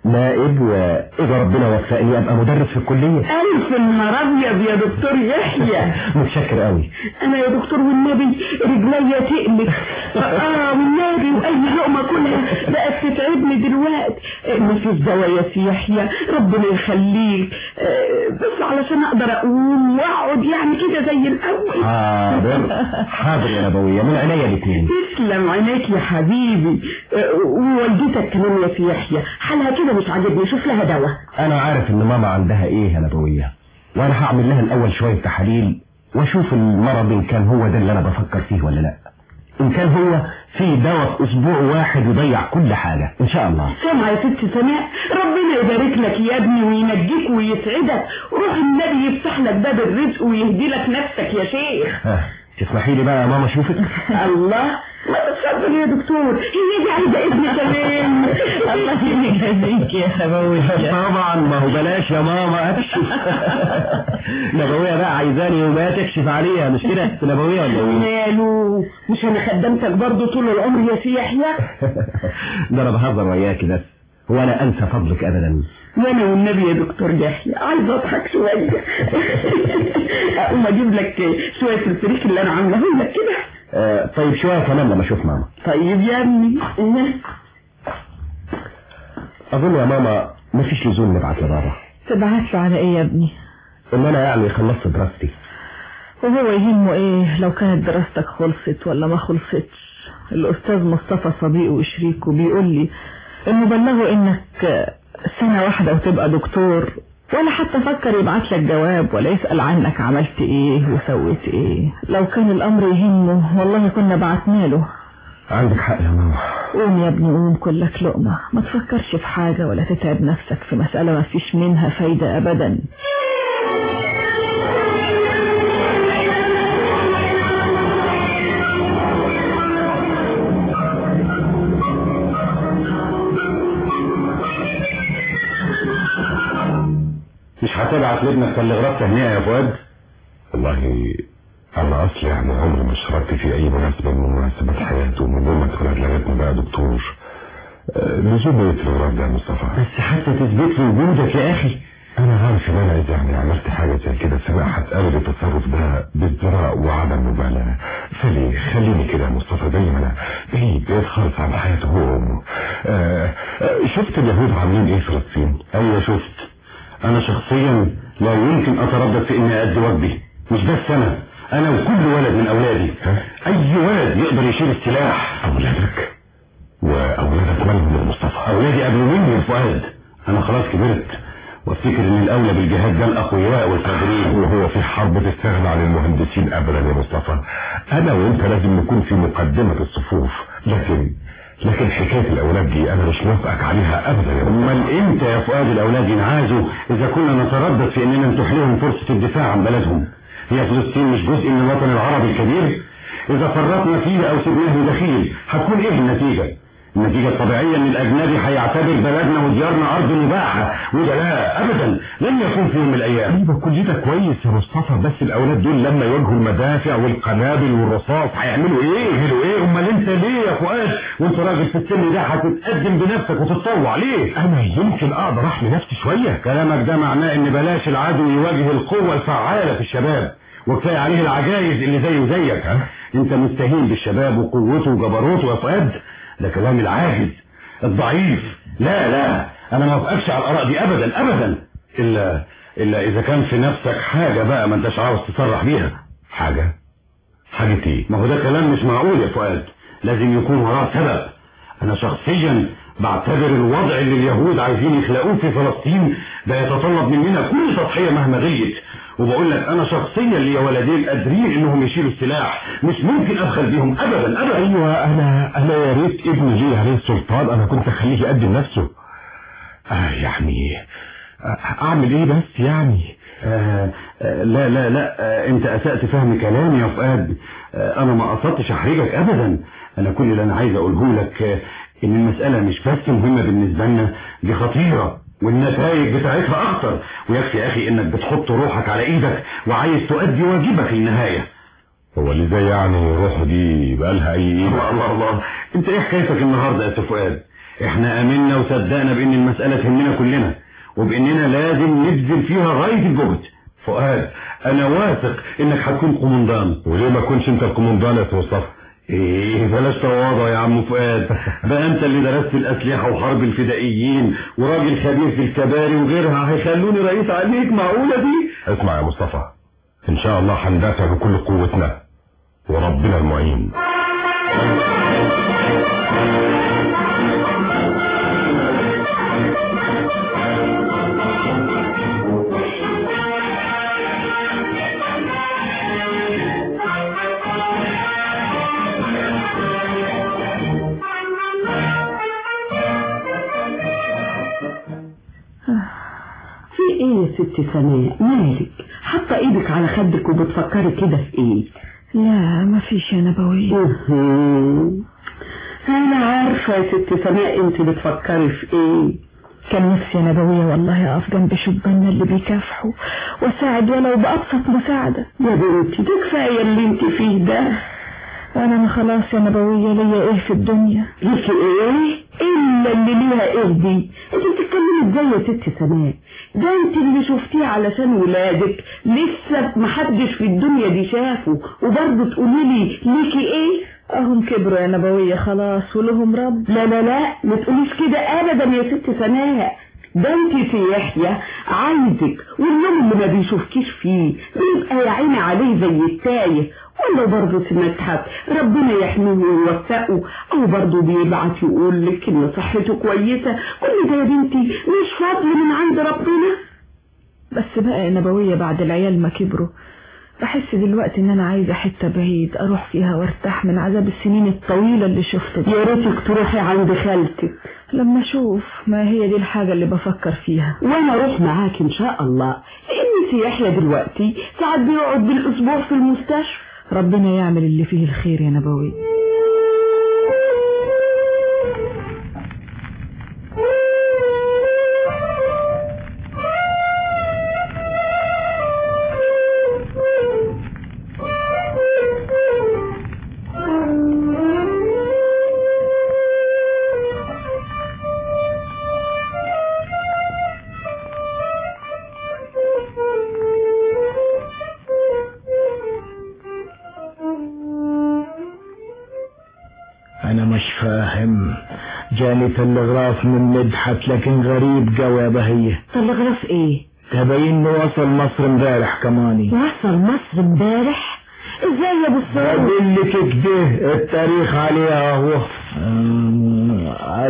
نائب وإذا ربنا وفقني أبقى مدرس في الكلية ألف نهار أبيض يا دكتور يحيى متشكر قوي أنا يا دكتور والنبي رجليا تقلق آه والنبي وأي لقمة كلها بقت تتعبني دلوقتي آه، مفيش دواء يا سي يحيى ربنا يخليك آه، بس علشان أقدر أقوم وأقعد يعني كده زي الأول حاضر حاضر يا نبوية من عينيا الاثنين تسلم عينيك يا حبيبي آه، ووالدتك كمان يا سي يحيى حالها كده مش عاجبني شوف لها دواء أنا عارف إن ماما عندها إيه يا نبوية وأنا هعمل لها الأول شوية تحاليل وأشوف المرض إن كان هو ده اللي أنا بفكر فيه ولا لأ إن كان هو في دواء في أسبوع واحد يضيع كل حاجة إن شاء الله سامع يا ست سماء ربنا يبارك لك يا ابني وينجيك ويسعدك روح النبي يفتح لك باب الرزق ويهدي لك نفسك يا شيخ ها، تسمحي لي بقى يا ماما أشوفك الله ما تتفضل يا دكتور هي دي عايزه ابني كمان الله يجازيك يا نبوية طبعا ما هو بلاش يا ماما اكشف نبوية بقى عايزاني وما تكشف عليها مش كده نبوية ولا ايه ماله مش انا خدمتك برضه طول العمر يا سي يحيى ده انا بهزر وياكي بس هو انا انسى فضلك ابدا وانا والنبي يا دكتور يحيى عايز اضحك شويه اقوم اجيب لك شويه الفريك اللي انا عاملاه لك كده آه طيب شوية كمان لما اشوف ماما طيب يا ابني اظن يا ماما مفيش لزوم نبعت لبابا تبعت له على ايه يا ابني ان انا يعني خلصت دراستي وهو يهمه ايه لو كانت دراستك خلصت ولا ما خلصتش الاستاذ مصطفى صديقه وشريكه بيقول لي انه بلغه انك سنة واحدة وتبقى دكتور ولا حتى فكر يبعت لك جواب ولا يسأل عنك عملت ايه وسويت ايه لو كان الامر يهمه والله كنا بعتنا له عندك حق يا ماما قوم يا ابني قوم كلك لقمة ما تفكرش في حاجة ولا تتعب نفسك في مسألة ما فيش منها فايدة ابدا مش هتبعت لابنك تلغراف تهنئة يا فؤاد والله انا اصلي يعني عمري ما شاركت في اي مناسبة من مناسبات حياته من يوم ما اتولد لغاية ما بقى دكتور آه، لزوم ايه التلغراف ده يا مصطفى بس حتى تثبت لي وجودك يا اخي انا عارف ان انا اذا يعني عملت حاجة زي كده سماء هتقابل التصرف ده بازدراء وعدم مبالاة فليه خليني كده يا مصطفى زي ما انا بعيد بعيد خالص عن حياته هو وامه آه، آه، شفت اليهود عاملين ايه في فلسطين ايوه شفت انا شخصيا لا يمكن اتردد في اني ادي واجبي مش بس انا انا وكل ولد من اولادي اي ولد يقدر يشيل السلاح اولادك واولادك مالهم يا مصطفى اولادي قبل مني يا فؤاد انا خلاص كبرت وافتكر ان الاولى بالجهاد ده الاقوياء والقادرين وهو في حرب تستغنى عن المهندسين ابدا يا مصطفى انا وانت لازم نكون في مقدمة الصفوف لكن لكن حكاية الاولاد دي انا مش موافقك عليها ابدا يا مصطفى امال امتى يا فؤاد الاولاد ينعازوا اذا كنا نتردد في اننا نتيح لهم فرصة الدفاع عن بلدهم هي فلسطين مش جزء من الوطن العربي الكبير اذا فرطنا فيه او سبناه دخيل هتكون ايه النتيجة النتيجة الطبيعية ان الاجنبي هيعتبر بلدنا وديارنا ارض مباحة وده لا ابدا لن يكون في يوم من الايام ايوه كل ده كويس يا مصطفى بس الاولاد دول لما يواجهوا المدافع والقنابل والرصاص هيعملوا ايه يعملوا ايه امال انت ليه يا فؤاد وانت راجل في السن ده هتتقدم بنفسك وتتطوع ليه انا يمكن اقدر احمي نفسي شوية كلامك ده معناه ان بلاش العدو يواجه القوة الفعالة في الشباب وكفاية عليه العجايز اللي زيه وزيك ها انت مستهين بالشباب وقوته وجبروته يا فؤاد ده كلام العاجز الضعيف لا لا انا ما اوافقكش على الاراء دي ابدا ابدا الا الا اذا كان في نفسك حاجة بقى ما انتش عاوز تصرح بيها حاجة حاجة ايه ما هو ده كلام مش معقول يا فؤاد لازم يكون وراه سبب انا شخصيا بعتبر الوضع اللي اليهود عايزين يخلقوه في فلسطين ده يتطلب مننا كل تضحية مهما غليت وبقول لك انا شخصيا ليا ولدين قادرين انهم يشيلوا السلاح مش ممكن ابخل بيهم ابدا ابدا ايوه انا انا يا ريت ابني ليه عليه السلطان انا كنت اخليه يقدم نفسه آه يعني آه اعمل ايه بس يعني آه آه لا لا لا آه انت اسأت فهم كلامي يا فؤاد آه انا ما قصدتش احرجك ابدا انا كل اللي انا عايز اقوله لك آه ان المسألة مش بس مهمة بالنسبة لنا دي خطيرة والنتائج بتاعتها اخطر ويكفي يا اخي انك بتحط روحك على ايدك وعايز تؤدي واجبك للنهاية هو اللي زي يعني روحه دي بقالها اي ايه الله الله الله انت ايه حكايتك النهارده يا سي فؤاد احنا امنا وصدقنا بان المسألة تهمنا كلنا وباننا لازم نبذل فيها غاية الجهد فؤاد انا واثق انك هتكون قومندان وليه ما كنش انت القومندان يا مصطفى ايه بلاش تواضع يا عم فؤاد بقى انت اللي درست الاسلحة وحرب الفدائيين وراجل خبير في الكباري وغيرها هيخلوني رئيس عليك معقولة دي اسمع يا مصطفى ان شاء الله هندافع بكل قوتنا وربنا المعين في ايه يا ست سناء مالك حاطه ايدك على خدك وبتفكري كده في ايه لا ما فيش يا نبوية مهم. انا عارفه يا ست سناء انت بتفكري في ايه كان نفسي يا نبوية والله أقف جنب شباننا اللي بيكافحوا وأساعد ولو بأبسط مساعدة يا بنتي ده كفايه اللي انت فيه ده أنا ما خلاص يا نبوية ليا إيه في الدنيا ليكي ايه الا اللي ليها ايه دي انت بتتكلمي ازاي يا ست سناء ده انت اللي شفتيه علشان ولادك لسه محدش في الدنيا دي شافه وبرضه تقولي لي ليكي ايه أهم كبروا يا نبوية خلاص ولهم رب لا لا لا ما تقوليش كده ابدا يا ست سناء ده انت في يحيى عايزك واليوم اللي ما بيشوفكيش فيه بيبقى يا عيني عليه زي التايه ولا برضه مدحت ربنا يحميه ويوفقه او برضه بيبعت يقول لك ان صحته كويسه كل ده يا بنتي مش فضل من عند ربنا بس بقى يا نبوية بعد العيال ما كبروا بحس دلوقتي ان انا عايزة حتة بعيد اروح فيها وارتاح من عذاب السنين الطويلة اللي شفته دي يا ريتك تروحي عند خالتك لما اشوف ما هي دي الحاجة اللي بفكر فيها وانا اروح معاك ان شاء الله لان في يحيى دلوقتي ساعات بيقعد بالاسبوع في المستشفى ربنا يعمل اللي فيه الخير يا نبوي انا مش فاهم جاني تلغراف من مدحت لكن غريب جو يا بهية تلغراف ايه تبين انه وصل مصر امبارح كماني وصل مصر امبارح ازاي يا ابو السلام بقول لك كده التاريخ عليها اهو آم،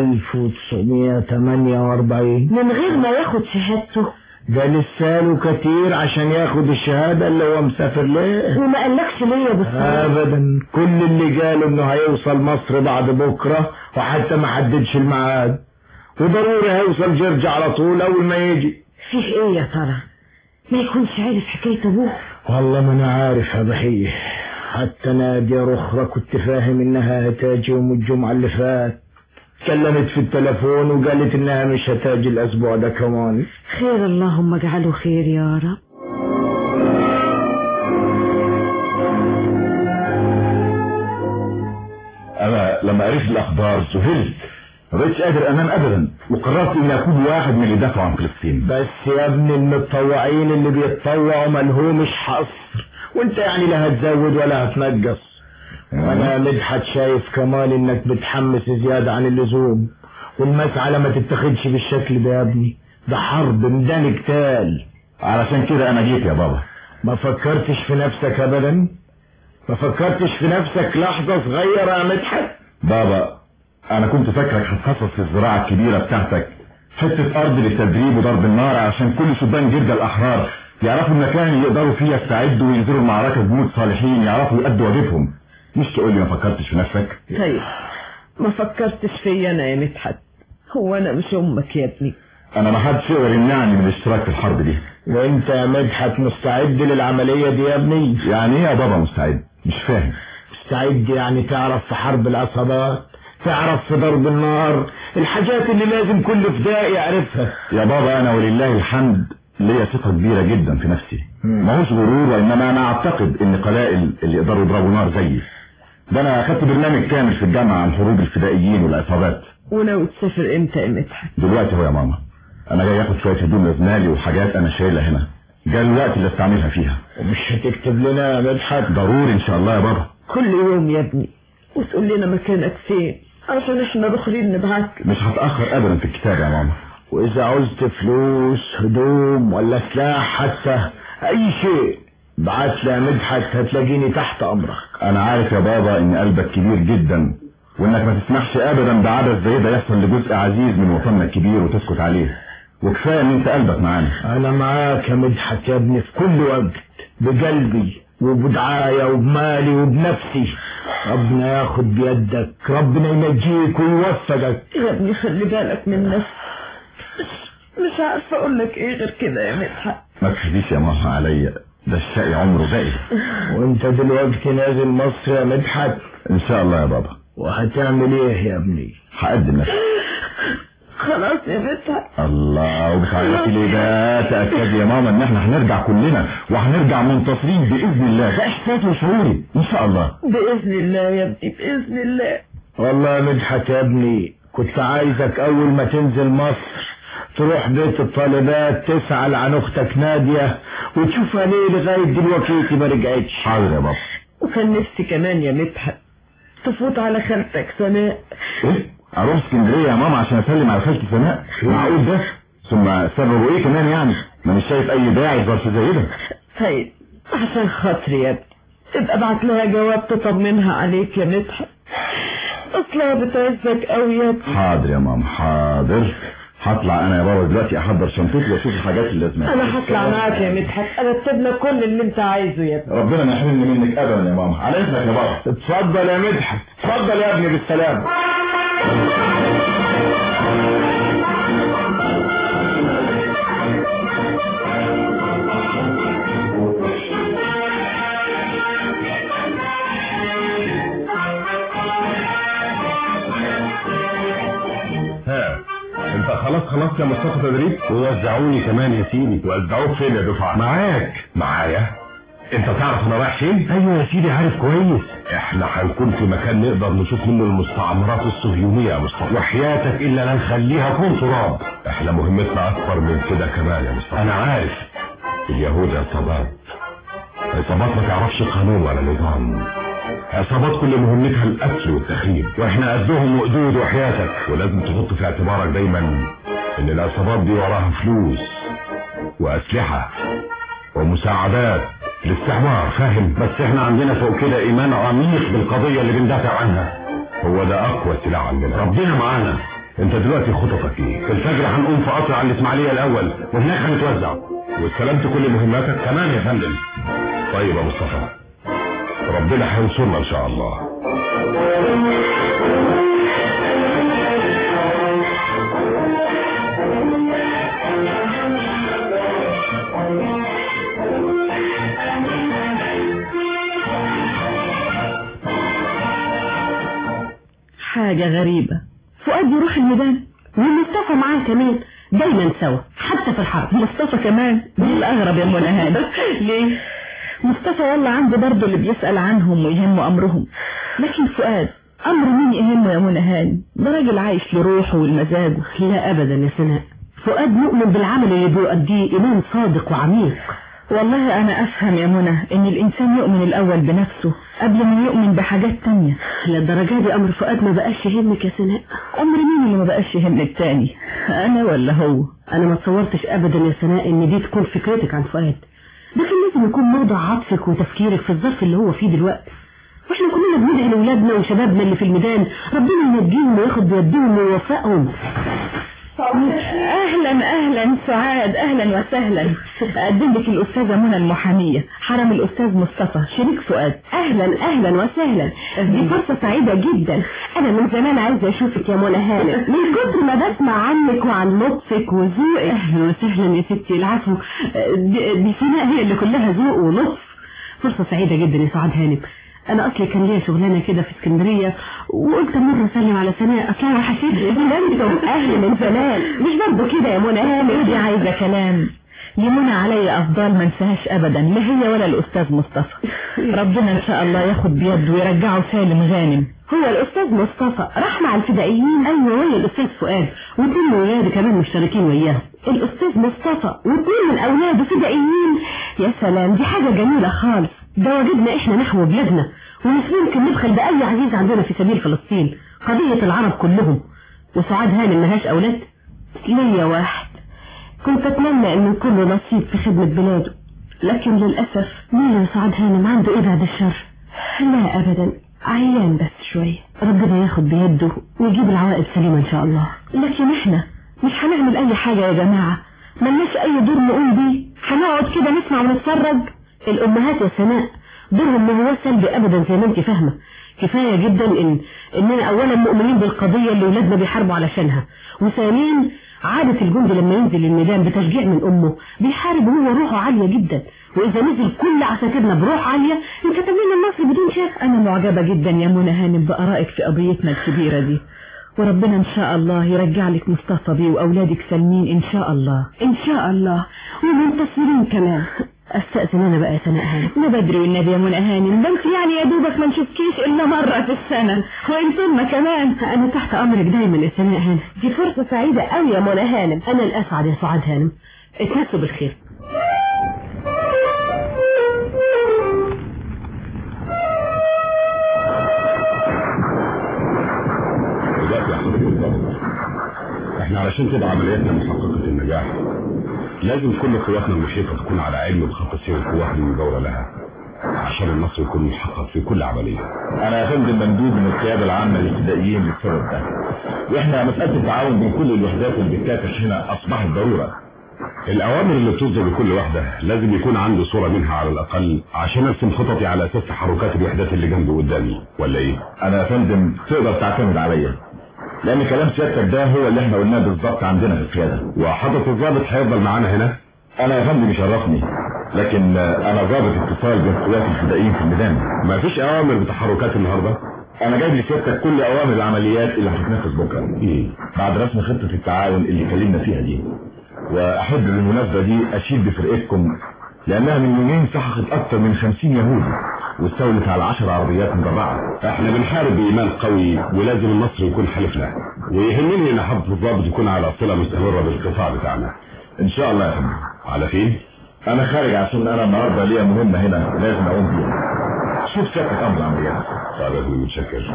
1948 من غير ما ياخد شهادته ده لساله كتير عشان ياخد الشهادة اللي هو مسافر ليه وما قالكش ليه يا ابو السلام ابدا كل اللي قالوا انه هيوصل مصر بعد بكرة وحتى ما حددش الميعاد وضروري هيوصل جرج على طول اول ما يجي فيه ايه يا ترى ما يكونش عارف حكاية ابوه والله ما انا عارف يا بحيه حتى نادية رخرة كنت فاهم انها هتاجي يوم الجمعة اللي فات كلمت في التلفون وقالت انها مش هتاجي الاسبوع ده كمان خير اللهم اجعله خير يا رب انا لما قريت الاخبار ذهلت ما بقتش قادر انام ابدا وقررت اني اكون واحد من اللي دافعوا عن فلسطين بس يا ابن المتطوعين اللي بيتطوعوا ملهومش حصر وانت يعني لا هتزود ولا هتنقص وانا مدحت شايف كمان انك بتحمس زيادة عن اللزوم والمسعى ما تتخدش بالشكل ده يا ابني ده حرب ميدان قتال علشان كده انا جيت يا بابا ما فكرتش في نفسك ابدا ما فكرتش في نفسك لحظة صغيرة يا مدحت بابا انا كنت فاكرك هتخصص في الزراعة الكبيرة بتاعتك حتة ارض للتدريب وضرب النار عشان كل شبان جرجا الاحرار يعرفوا المكان اللي يقدروا فيه يستعدوا وينزلوا المعركة بجنود صالحين يعرفوا يأدوا واجبهم مش تقول لي ما فكرتش في نفسك طيب ما فكرتش فيا انا يا مدحت هو انا مش امك يا ابني انا ما حدش يقدر يمنعني من الاشتراك في الحرب دي وانت يا مدحت مستعد للعملية دي يا ابني يعني ايه يا بابا مستعد مش فاهم مستعد يعني تعرف في حرب العصابات تعرف في ضرب النار الحاجات اللي لازم كل فدائي يعرفها يا بابا انا ولله الحمد ليا ثقة كبيرة جدا في نفسي ما هوش غرور وانما انا اعتقد ان قلائل اللي يقدروا يضربوا نار زيي ده انا اخدت برنامج كامل في الجامعة عن حروب الفدائيين والعصابات وناوي تسافر امتى يا مدحت دلوقتي هو يا ماما انا جاي اخد شويه هدوم لزمالي وحاجات انا شايلها هنا جاء الوقت اللي استعملها فيها ومش هتكتب لنا يا مدحت ضروري ان شاء الله يا بابا كل يوم يا ابني وتقول لنا مكانك فين عشان احنا بخلين نبعت مش هتاخر ابدا في الكتاب يا ماما واذا عوزت فلوس هدوم ولا سلاح حتى اي شيء بعت لي يا مدحت هتلاقيني تحت امرك انا عارف يا بابا ان قلبك كبير جدا وانك ما تسمحش ابدا بعبث زي ده يحصل لجزء عزيز من وطننا الكبير وتسكت عليه وكفايه ان انت قلبك معانا انا معاك يا مدحت يا ابني في كل وقت بقلبي وبدعاية وبمالي وبنفسي ربنا ياخد بيدك ربنا ينجيك ويوفقك يا ابني خلي بالك من نفسك مش, مش عارفه اقول لك ايه غير كده يا مدحت ما تخليش يا ماما عليا ده الشقي عمره باقي وانت دلوقتي نازل مصر يا مدحت ان شاء الله يا بابا وهتعمل ايه يا ابني هقدم نفسي خلاص يا مدحت الله وبتعيطي ليه ده تأكد يا ماما ان احنا هنرجع كلنا وهنرجع منتصرين بإذن الله ده احساسي وشعوري ان شاء الله باذن الله يا ابني باذن الله والله يا مدحت يا ابني كنت عايزك اول ما تنزل مصر تروح بيت الطالبات تسأل عن اختك نادية وتشوفها ليه لغاية دلوقتي ما رجعتش حاضر يا بابا وكان نفسي كمان يا مدحت تفوت على خالتك سناء ايه اروح اسكندريه يا ماما عشان اسلم على خالتي سناء معقول ده ثم سببه ايه كمان يعني ما مش شايف اي داعي ظرف زي ده طيب عشان خاطري يا ابني ابقى ابعت لها جواب تطمنها عليك يا مدحت اصلها بتعزك قوي يا ابني حاضر يا ماما حاضر هطلع انا يا بابا دلوقتي احضر شنطتي واشوف الحاجات اللي لازمها انا هطلع معاك يا مدحت ارتب لك كل اللي انت عايزه يا ابني ربنا ما يحرمني منك ابدا يا ماما على اذنك يا بابا اتفضل يا مدحت اتفضل يا ابني بالسلامة ها انت خلاص خلصت يا مصطفى تدريب ووزعوني كمان يا سيدي وزعوك فين يا دفعه معاك معايا انت تعرف انا رايح فين ايوه يا سيدي عارف كويس احنا هنكون في مكان نقدر نشوف منه المستعمرات الصهيونيه يا مصطفى وحياتك الا لا نخليها كون تراب احنا مهمتنا اكبر من كده كمان يا مصطفى انا عارف اليهود عصابات عصابات ما تعرفش قانون ولا نظام عصابات كل مهمتها القتل والتخريب واحنا قدهم وقدود وحياتك ولازم تحط في اعتبارك دايما ان العصابات دي وراها فلوس واسلحة ومساعدات الاستعمار فاهم بس احنا عندنا فوق كده ايمان عميق بالقضية اللي بندافع عنها هو ده اقوى سلاح عندنا ربنا معانا انت دلوقتي خططك ايه في الفجر هنقوم في قطر على الاسماعيلية الاول وهناك هنتوزع واستلمت كل مهماتك تمام يا فندم طيب يا مصطفى ربنا هينصرنا ان شاء الله حاجة غريبة فؤاد يروح الميدان ومصطفى معاه كمان دايما سوا حتى في الحرب مصطفى كمان دي الأغرب يا منى هاني ليه؟ مصطفى والله عنده برضه اللي بيسأل عنهم ويهمه أمرهم لكن فؤاد أمر مين يهمه يا منى هاني ده راجل عايش لروحه والمزاجه لا أبدا يا سناء فؤاد مؤمن بالعمل اللي بيؤديه إيمان صادق وعميق والله أنا أفهم يا منى إن الإنسان يؤمن الأول بنفسه قبل ما يؤمن بحاجات تانية للدرجة دي أمر فؤاد ما بقاش يهمك يا سناء أمر مين اللي ما بقاش يهم التاني أنا ولا هو أنا ما تصورتش أبدا يا سناء إن دي تكون فكرتك عن فؤاد ده كان لازم يكون موضع عطفك وتفكيرك في الظرف اللي هو فيه دلوقتي واحنا كلنا بندعي لاولادنا وشبابنا اللي في الميدان ربنا ينجيهم وياخد بيدهم ويوفقهم اهلا اهلا سعاد اهلا وسهلا اقدم لك الاستاذه منى المحاميه حرم الاستاذ مصطفى شريك فؤاد اهلا اهلا وسهلا دي فرصه سعيده جدا انا من زمان عايزه اشوفك يا منى هانم من كتر ما بسمع عنك وعن لطفك وذوقك اهلا وسهلا يا ستي العفو دي, دي سناء هي اللي كلها ذوق ولطف فرصه سعيده جدا يا سعاد هانم انا اصلي كان ليا شغلانه كده في اسكندريه وقلت مره اسلم على سناء اصلا انا حسيت انتم اهل من زمان مش برضه كده يا منى هانم دي عايزه كلام دي منى علي افضال ما انساهاش ابدا لا هي ولا الاستاذ مصطفى ربنا ان شاء الله ياخد بيده ويرجعه سالم غانم هو الأستاذ مصطفى راح مع الفدائيين ايوه ويا الاستاذ فؤاد واثنين من ولاده كمان مشتركين وياه الأستاذ مصطفى واثنين من أولاده فدائيين يا سلام دي حاجة جميلة خالص ده واجبنا احنا نحو بلادنا ومش ممكن نبخل بأي عزيز عندنا في سبيل فلسطين قضية العرب كلهم وسعاد هانم ملهاش أولاد ليا واحد كنت أتمنى إنه يكون له نصيب في خدمة بلاده لكن للأسف مين سعاد هانم عنده ايه بعد الشر لا أبدا عيان بس شوية ربنا ياخد بيده ويجيب العوائد سليمة ان شاء الله لكن احنا مش هنعمل أي حاجة يا جماعة ملناش أي دور نقوم بيه هنقعد كده نسمع ونتفرج الامهات يا سناء دورهم ما هو سلبي ابدا زي ما انت فاهمه كفايه جدا ان اننا اولا مؤمنين بالقضيه اللي ولادنا بيحاربوا علشانها وثانيا عادة الجندي لما ينزل الميدان بتشجيع من امه بيحارب وهو روحه عالية جدا واذا نزل كل عساكرنا بروح عالية انت تمنى النصر بدون شك أنا معجبة جدا يا منى هانم بآرائك في قضيتنا الكبيرة دي وربنا إن شاء الله يرجع لك مصطفى بيه وأولادك سالمين إن شاء الله ان شاء الله ومنتصرين كمان استأذن انا بقى يا سناء هانم ما بدري والنبي يا منى هانم ده انت يعني يا دوبك ما نشوفكيش إلا مرة في السنة وإن ثم كمان انا تحت امرك دايما يا سناء هانم دي فرصة سعيدة قوي يا منى هانم انا الاسعد يا سعاد هانم اتمسوا بالخير دلوقتي يا حضرتك بالضبط احنا علشان تبقى عملياتنا محققة النجاح لازم كل قواتنا المحيطة تكون على علم بخط سير القوات المجاورة لها عشان النصر يكون محقق في كل عملية انا يا فندم مندوب من القيادة العامة للابتدائيين للسبب ده واحنا مسألة التعاون بين كل الوحدات اللي بتكافح هنا اصبحت ضرورة الأوامر اللي بتصدر لكل واحدة لازم يكون عنده صورة منها على الأقل عشان أرسم خططي على أساس تحركات الوحدات اللي جنبي قدامي ولا إيه؟ انا يا فندم تقدر تعتمد عليا لان كلام سيادتك ده هو اللي احنا قلناه بالظبط عندنا في القيادة وحضرة الضابط هيفضل معانا هنا؟ انا يا فندم يشرفني لكن آه، انا ضابط اتصال بين قوات الفدائيين في الميدان ما فيش أوامر بتحركات النهاردة؟ انا جايب لسيادتك كل اوامر العمليات اللي هتتنفذ بكره إيه؟ بعد رسم خطة التعاون اللي اتكلمنا فيها دي واحب بالمناسبة دي اشيد بفرقتكم لانها من يومين سحقت اكثر من خمسين يهودي واستولت على عشر عربيات مدرعة احنا بنحارب بإيمان قوي ولازم النصر يكون حلفنا ويهمني ان حضرة الضابط يكون على صلة مستمرة بالقطاع بتاعنا ان شاء الله يا فندم على فين؟ انا خارج عشان انا النهارده ليا مهمة هنا لازم اقوم بيها شوف سيادتك امر العمليات طيب يا فندم متشكر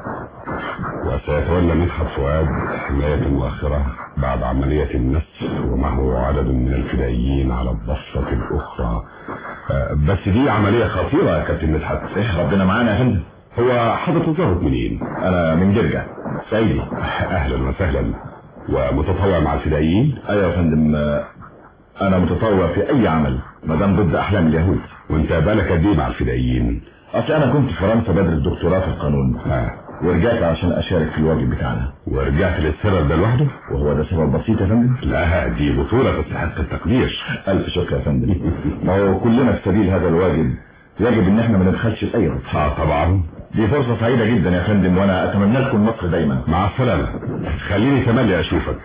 وسيتولى مدحت فؤاد حماية المؤخرة بعد عملية النسف ومعه عدد من الفدائيين على الضفة الأخرى آه، بس دي عملية خطيرة يا كابتن مدحت ايه ربنا معانا يا فندم هو حضرة الضابط منين؟ انا من جرجة سعيدي أهلا وسهلا ومتطوع مع الفدائيين ايوه يا فندم آه، انا متطوع في اي عمل ما دام ضد احلام اليهود وانت بالك قد ايه مع الفدائيين؟ اصل انا كنت في فرنسا بدرس دكتوراه في القانون آه. ورجعت عشان اشارك في الواجب بتاعنا ورجعت للسبب ده لوحده؟ وهو ده سبب بسيط يا فندم لا دي بطولة تستحق التقدير الف شكر يا فندم ما هو كلنا في سبيل هذا الواجب يجب ان احنا ما نبخلش في اي رد اه طبعا دي فرصة سعيدة جدا يا فندم وانا اتمنى لكم النصر دايما مع السلامة خليني تملي اشوفك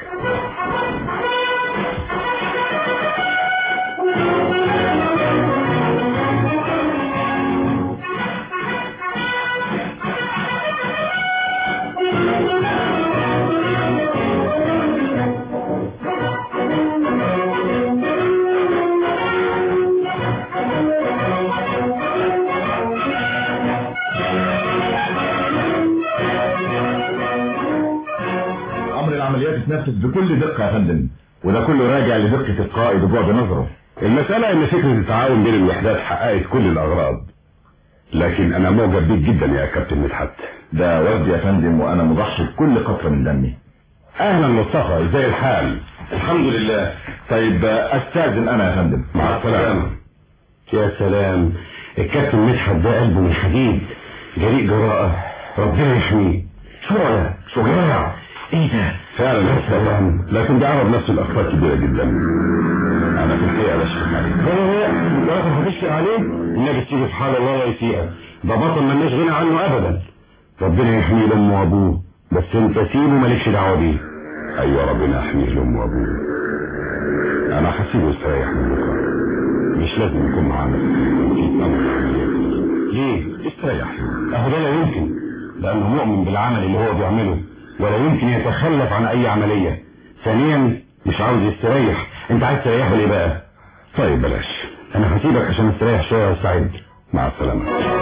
امر العمليات اتنفذ بكل دقة يا فندم وده كله راجع لدقة القائد وبعد نظره المسألة ان فكرة التعاون بين الوحدات حققت كل الاغراض لكن انا معجب بيك جدا يا كابتن مدحت ده وجدي يا فندم وانا مضحي بكل قطرة من دمي اهلا مصطفى ازاي الحال الحمد لله طيب استاذن انا يا فندم مع السلامة يا سلام الكابتن مدحت ده قلبه من حديد جريء جراءة ربنا يحميه شرع شجاع ايه ده فعلا يا سلام لكن ده عرض نفسه لاخطاء كبيرة جدا انا في الحقيقة بشفق عليه لا لا لا ما تشفق عليه النبي تيجي في حال الله يسيئه ده بطل مالناش غنى عنه ابدا ربنا يحميه لامه وابوه بس انت سيبه مالكش دعوه بيه ايوه ربنا يحميه لامه وابوه انا هسيبه يستريح من بكره مش لازم يكون معانا في امر العمليات ليه استريح اهو ده لا يمكن لأنه مؤمن بالعمل اللي هو بيعمله ولا يمكن يتخلف عن أي عملية ثانيا مش عاوز يستريح أنت عايز تريحه ليه بقى؟ طيب بلاش أنا هسيبك عشان استريح شوية وسعيد مع السلامة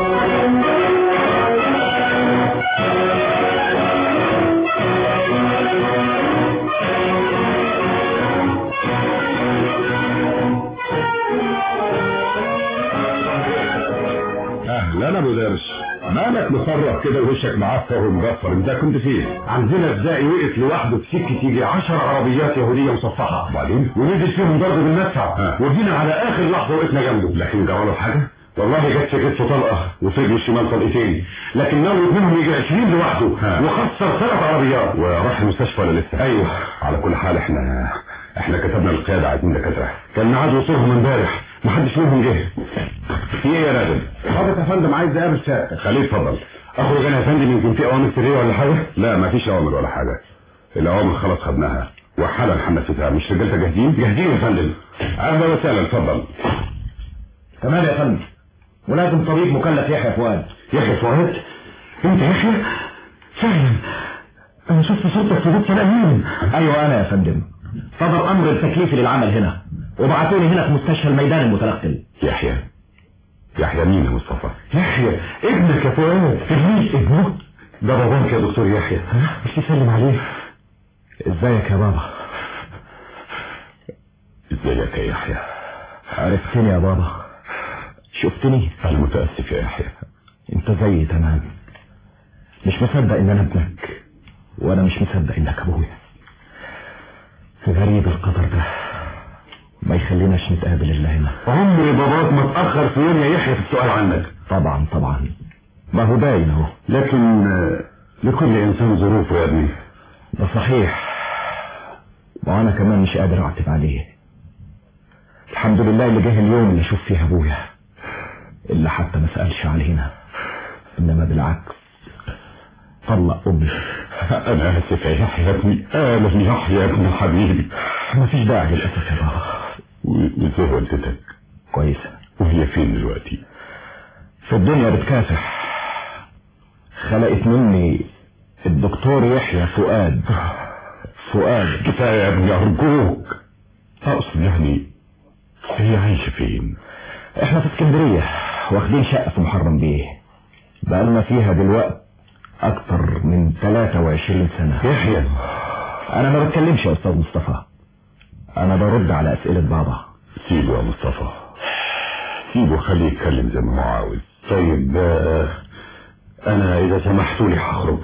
اهلا ابو درش مالك مفرق كده وشك معفر ومغفر انت كنت فين عندنا بدائي وقف لوحده في سكة يجي 10 عربيات يهودية مصفحة وبعدين ونزل فيهم ضرب بالمدفع آه. وجينا على آخر لحظة وقفنا جنبه لكن جراله حاجه والله جت في كتفه طلقة وفي رجله الشمال طلقتين لكن موت منهم يجي 20 لوحده ها. وخسر ثلاث عربيات وراح المستشفى ولا لسه ايوه على كل حال احنا احنا كتبنا للقياده عايزين دكاتره كان ميعاد وصولهم امبارح محدش منهم جه في ايه يا نادم حضرتك يا فندم عايز اقابل سيادتك خليه اتفضل اخرج انا يا فندم يمكن في اوامر سريه ولا حاجه لا مفيش اوامر ولا حاجه الاوامر خلاص خدناها وحالا هننفذها مش رجالتك جاهزين جاهزين يا فندم اهلا وسهلا اتفضل تمام يا فندم ولازم طبيب مكلف يحيى فؤاد يحيى فؤاد انت يحيى فعلا انا شفت صورتك في بيت امين ايوه انا يا فندم صدر امر التكليفي للعمل هنا وبعتوني هنا في مستشفى الميدان المتنقل يحيى يحيى مين يا مصطفى يحيى ابنك يا فؤاد ابني ابنه ده باباك يا دكتور يحيى مش تسلم عليه ازيك يا بابا ازيك يا يحيى عرفتني يا بابا شفتني انا متاسف يا يحيى انت زيي تمام مش مصدق ان انا ابنك وانا مش مصدق انك ابويا غريب القدر ده ما يخليناش نتقابل الا هنا عمر باباك ما اتاخر في يوم يا يحيى في السؤال عنك طبعا طبعا ما هو باين اهو لكن آه، لكل انسان ظروفه يا ابني ده صحيح وانا كمان مش قادر اعتب عليه الحمد لله اللي جه اليوم اللي اشوف فيه ابويا اللي حتى ما سالش علينا انما بالعكس طلق امي انا اسف يا يحيى يا ابني اهلا يحيى يا ابن حبيبي مفيش داعي للاسف يا بابا و- وازاي والدتك كويسه وهي فين دلوقتي في الدنيا بتكافح خلقت مني الدكتور يحيى فؤاد فؤاد كفايه يا ابني ارجوك اقصد يعني هي عايشه فين احنا في اسكندرية واخدين شقة في محرم بيه بقالنا فيها دلوقت اكتر من 23 سنة يحيى انا ما بتكلمش يا استاذ مصطفى انا برد على اسئلة بابا سيبه يا مصطفى سيبه خليه يتكلم زي ما هو عاوز طيب آه، انا اذا سمحتوا لي هخرج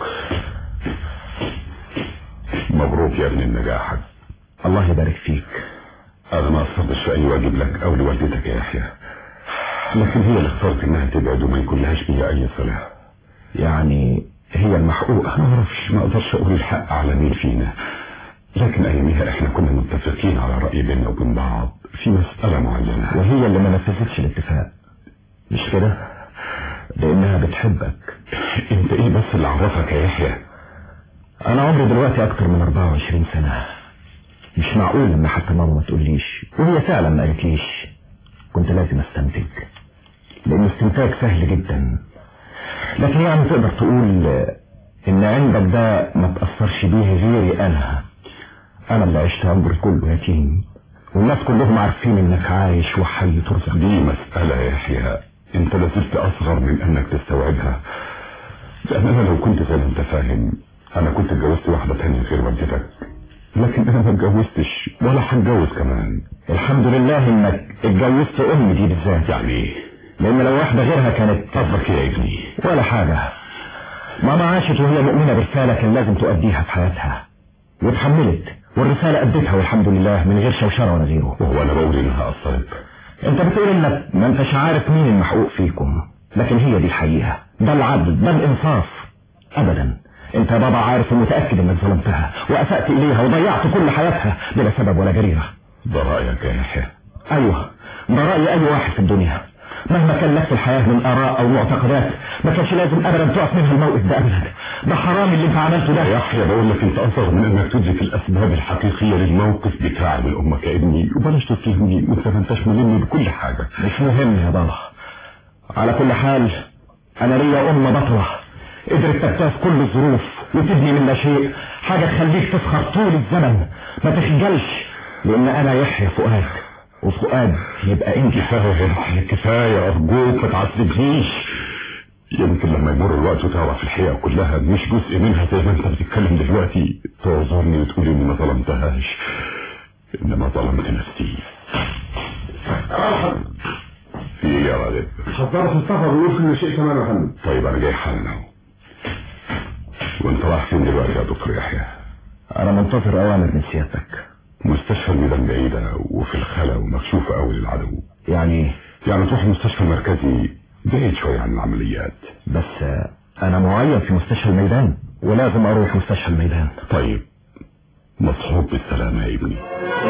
مبروك يا ابني نجاحك الله يبارك فيك انا ما قصرتش في اي واجب لك او لوالدتك يا يحيى لكن هي اللي اختارت انها تبعد وما يكون لهاش بيها اي صله يعني هي المحقوقة ما اعرفش ما اقدرش اقول الحق على مين فينا لكن اياميها احنا كنا متفقين على راي بيننا وبين بعض في مساله معينه وهي اللي ما نفذتش الاتفاق مش كده لانها بتحبك انت ايه بس اللي عرفك يا يحيى انا عمري دلوقتي اكتر من 24 سنة مش معقول ان حتى ماما ما تقوليش وهي فعلا ما قالتليش كنت لازم استنتج لان استنتاج سهل جدا لكن يعني تقدر تقول آه، ان عندك ده ما تأثرش بيه غيري انا انا اللي عشت عمري كله يتيم والناس كلهم عارفين انك عايش وحي ترزق دي مسألة يا يحيى انت لازلت اصغر من انك تستوعبها لان انا لو كنت زي ما انت فاهم انا كنت اتجوزت واحدة تانية غير والدتك لكن انا ما اتجوزتش ولا هتجوز كمان الحمد لله انك اتجوزت امي دي بالذات يعني ايه لان لو واحدة غيرها كانت قصدك ايه يا ابني ولا حاجة ماما عاشت وهي مؤمنة برسالة كان لازم تؤديها في حياتها واتحملت والرسالة أديتها والحمد لله من غير شوشرة ولا غيره وهو انا بقول انها قصرت انت بتقول انك ما انتش عارف مين المحقوق فيكم لكن هي دي الحقيقة ده العدل ده الانصاف ابدا انت يا بابا عارف ومتأكد انك ظلمتها واسأت اليها وضيعت كل حياتها بلا سبب ولا جريرة ده رايك يا يحيى ايوه ده رأي اي واحد في الدنيا مهما كان لك في الحياة من اراء او معتقدات ما كانش لازم ابدا تقف منها الموقف ده ابدا ده حرام اللي انت عملته ده يا يحيى بقول لك انت اصغر من انك تدرك الاسباب الحقيقية للموقف بتاعي من امك يا ابني وبلاش تتهمني وانت ما انتش ملم بكل حاجة مش مهم يا بابا على كل حال انا ليا ام بطلة قدرت تجتاز كل الظروف وتبني من لا شيء حاجة تخليك تفخر طول الزمن ما تخجلش لان انا يحيى فؤاد وفؤاد يبقى انت كفاية كفاية أرجوك ما تعذبنيش يمكن لما يمر الوقت وتعرف الحقيقة كلها مش جزء منها زي ما انت بتتكلم دلوقتي تعذرني وتقولي اني ما ظلمتهاش انما ظلمت نفسي في ايه يا راغب؟ حضرت السفر ونص كل شيء تمام يا فندم طيب انا جاي حالا اهو وانت رايح فين دلوقتي يا دكتور يحيى؟ انا منتظر اوامر من سيادتك مستشفى الميدان بعيدة وفي الخلا ومكشوفة قوي للعدو يعني يعني تروح المستشفى المركزي بعيد شوية عن العمليات بس آه، انا معين في مستشفى الميدان ولازم اروح مستشفى الميدان طيب مصحوب بالسلامة يا ابني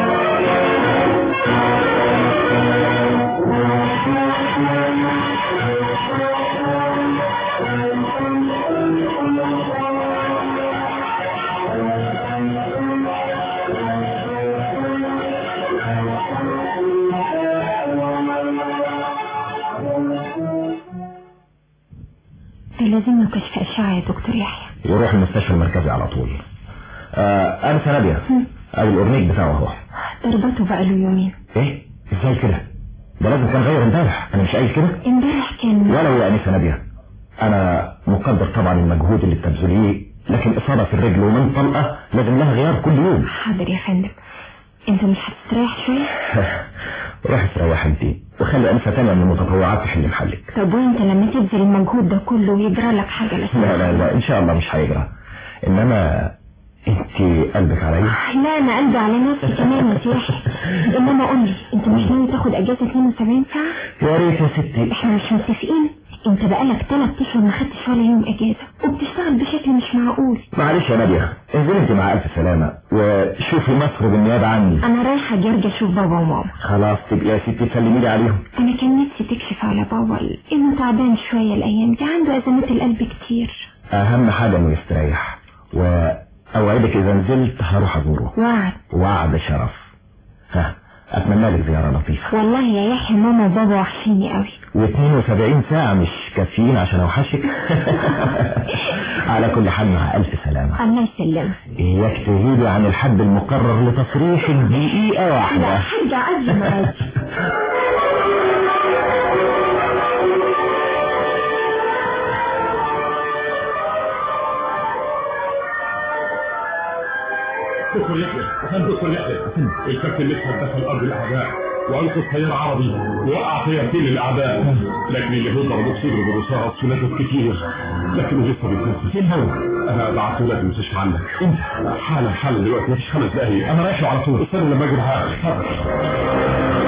ده لازم له كشف أشعة يا دكتور يحيى يروح المستشفى المركزي على طول آه انا سنابيا ادي الاورنيك بتاعه اهو ضربته بقى له يومين ايه ازاي كده ده لازم كان غير امبارح انا مش قايل كده امبارح كان ولو يا انسه نبيه انا مقدر طبعا المجهود اللي بتبذليه لكن اصابه في الرجل ومن طلقه لازم لها غياب كل يوم حاضر يا فندم انت مش هتستريح شوية روح استريح انت وخلي انسه تانية من المتطوعات تحل محلك طب وانت لما تبذل المجهود ده كله ويجرى لك حاجة لا لا لا لا ان شاء الله مش هيجرى انما انت قلبك عليا لا انا قلبي على نفسي كمان يا سياحي انما قول لي انت مش ناوي تاخد اجازة 72 ساعة يا ريت يا ستي احنا مش متفقين انت بقالك ثلاث اشهر ما خدتش ولا يوم اجازة وبتشتغل بشكل مش معقول معلش يا نادية انزلي انت مع الف سلامة وشوفي مصر بالنيابة عني انا رايحة جرجة اشوف بابا وماما خلاص تبقي يا ستي تسلمي لي عليهم انا كان نفسي تكشف على بابا انه تعبان شوية الايام دي عنده ازمات القلب كتير اهم حاجة انه يستريح واوعدك اذا نزلت هروح ازوره وعد وعد شرف ها اتمنى لك زيارة لطيفة والله يا يحيى ماما وبابا وحشيني قوي و72 ساعة مش كافيين عشان اوحشك على كل حال مع الف سلامة الله يسلمك اياك تزيدي عن الحد المقرر لتصريحك دقيقة لا واحدة هرجع قبل ما اجي دكتور يحيى أفندم دكتور يحيى الكابتن مدحت دخل أرض الأعداء وأنقذ طيار عربي ووقع طيارتين للأعداء لكن اليهود ضربوه صدره بالرصاص ونزف كتير لكنه لسه بيتنفس فين هو؟ أنا بعته لك المستشفى عندك أنت حالا حالا دلوقتي مفيش خمس دقايق أنا رايح له على طول استنى لما أجي معاك اتفضل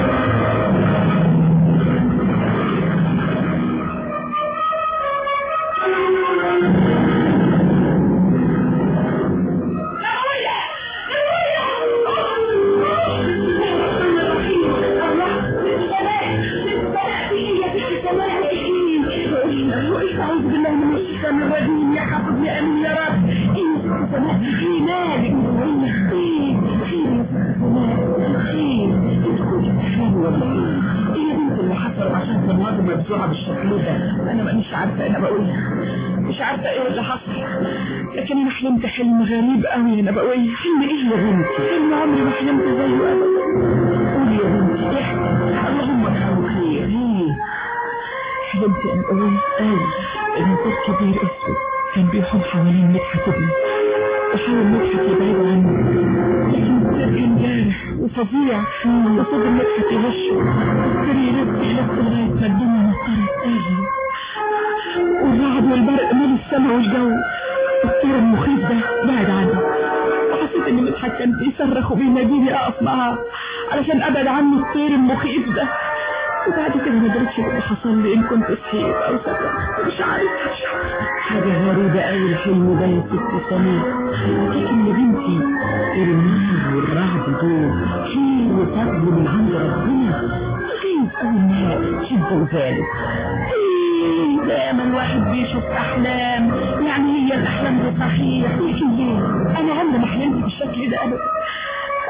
أعوذ بالله من الشيطان الرجيم يا حافظ يا أمين يا رب إيه سماء في مالك وين خير خير يا سماء خير ادخلي تحلمي ولا إيه إيه يا بنت اللي حصل عشان سماء مبسوعة بالشكل ده أنا مش عارفة أنا بقول مش عارفة إيه اللي حصل لكن أنا حلمت حلم غريب قوي أنا بقول حلم إيه يا بنتي حلم عمري ما حلمت زيه أبدا قولي يا بنتي احكي اللهم اجعله خير ايه حلمت ان قوي قال ان طير كبير اسود كان بيحوم حوالين مدحت ابني وحاول مدحت يبعد عنه لكن الطير كان جارح وفظيع وفضل مدحت يهشه الطير يلف يلف لغايه ما الدنيا مطرت تاهي والرعد والبرق مال السماء والجو الطير المخيف ده بعد عني وحسيت ان مدحت كان بيصرخ وبيناديني اقف معاه علشان ابعد عنه الطير المخيف ده وبعد كده ما درتش اللي حصل لي ان كنت صحيت او سكت مش عارفه مش عارفه حاجه غريبه قوي الحلم ده يا ست سمير لكن يا بنتي النار والرعد دول خير وفضل من عند ربنا جايز قوي انها تحب ذلك إيه، دايما الواحد بيشوف احلام يعني هي الاحلام دي صحيح لكن ليه انا عمري ما حلمت بالشكل ده ابدا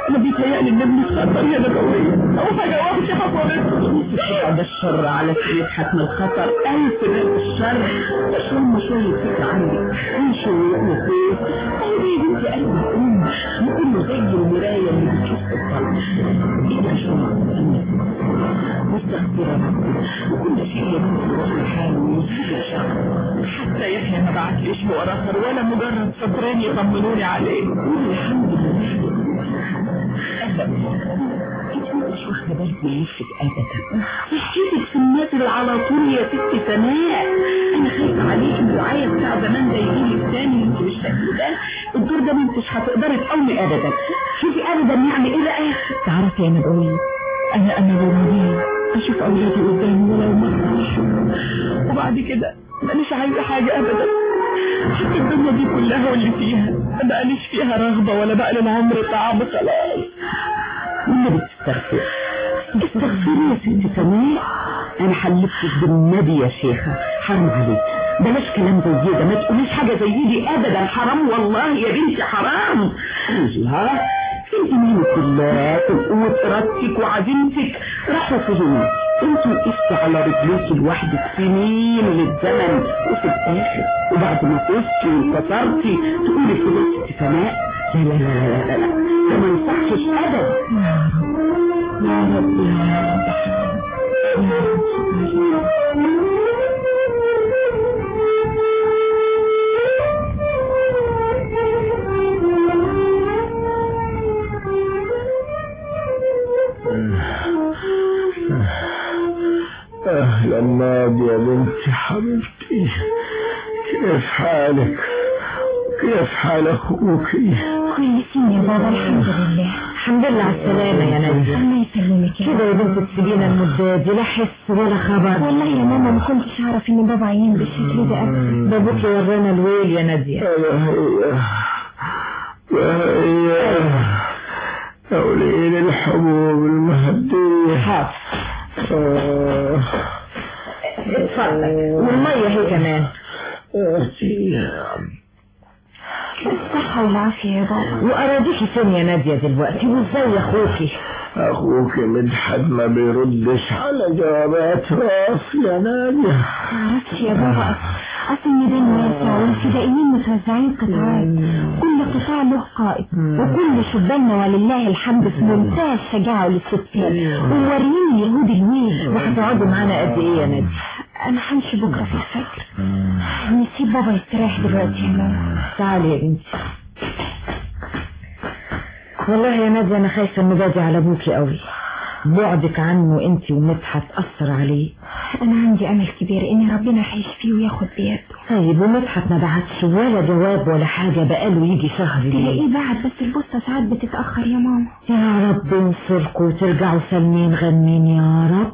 انا بيتهيألي ان ابني خطر يا نبوية او حاجة وحشة حصلت بعد الشر على سيد حتم الخطر ألف من الشر مش هم شوية فكرة عندي عيش وخوف أهو دي بنتي قلب الأم وكله زي المراية اللي بتشوف في الظلم إيه شوية مستغفرة وكل شيء يا بنتي وصل حاله ويسوق شعر حتى يحيى ما بعتليش مؤرخر ولا مجرد صبرين يطمنوني عليه والحمد لله مش واخده بالك من نفسك ابدا صحتك في النازل على طول يا ست سماء انا خايفه عليك الدعايه بتاع زمان ده يجيلك تاني وانت بالشكل ده الدور ده ما انتش هتقدري تقومي ابدا شوفي ابدا يعني ايه بقى تعرفي يا نبوي انا انا بمريض اشوف اولادي قدامي ولو مره اشوف وبعد كده مانيش عايزه حاجه ابدا حتى الدنيا دي كلها واللي فيها ما بقاليش فيها رغبه ولا بقى للعمر طعم خلاص اللي بتستغفر استغفري يا ست سماء انا حلفتك بالنبي يا شيخة حرام عليك بلاش كلام زي ده ما تقوليش حاجة زي دي ابدا حرام والله يا بنتي حرام ها انت مالك بالله وقوة ارادتك وعزيمتك راحوا فين انت وقفتي على رجليك لوحدك سنين للزمن وفي الاخر وبعد ما فزتي وانتصرتي تقولي فلوس سماء لا لا لا لا لا لا ده ما ينفعش ابدا يا رب يا رب يا رب أهلا نادية يا بنتي حبيبتي كيف حالك كيف حال أخوك كويسين يا بابا الحمد لله الحمد لله على السلامة يا نادية الله يسلمك يا كده يا بنت تسيبينا المدة دي لا حس ولا خبر والله يا ماما ما كنتش اعرف ان بابا عيان بالشكل ده ابدا ده بكي ورانا الويل يا نادية يا هي يا هي أولين الحبوب المهدية حاضر آه. اتفضل والمية هي كمان الصحة والعافية يا بابا وأراضيكي فين يا نادية دلوقتي وازاي اخوكي أخوك مدحت ما بيردش على جوابات راس يا نادية معرفش يا بابا اصل الميدان واسع والفدائيين متوزعين قطاعات كل قطاع له قائد وكل شباننا ولله الحمد في منتهى الشجاعة والاستسلام وموريين اليهود الويل وهتقعدوا معانا قد ايه يا نادية انا همشي بكرة في الفجر نسيب بابا يستريح دلوقتي يا ماما تعالي يا بنتي والله يا نادية انا خايفة انه باجي على ابوكي قوي بعدك عنه انت ومدحت اثر عليه انا عندي امل كبير ان ربنا هيش فيه وياخد بيده طيب ومدحت ما بعتش ولا جواب ولا حاجة بقاله يجي شهر ليه تلاقيه بعد بس البوسطة ساعات بتتأخر يا ماما يا رب انصركم وترجعوا سالمين غنين يا رب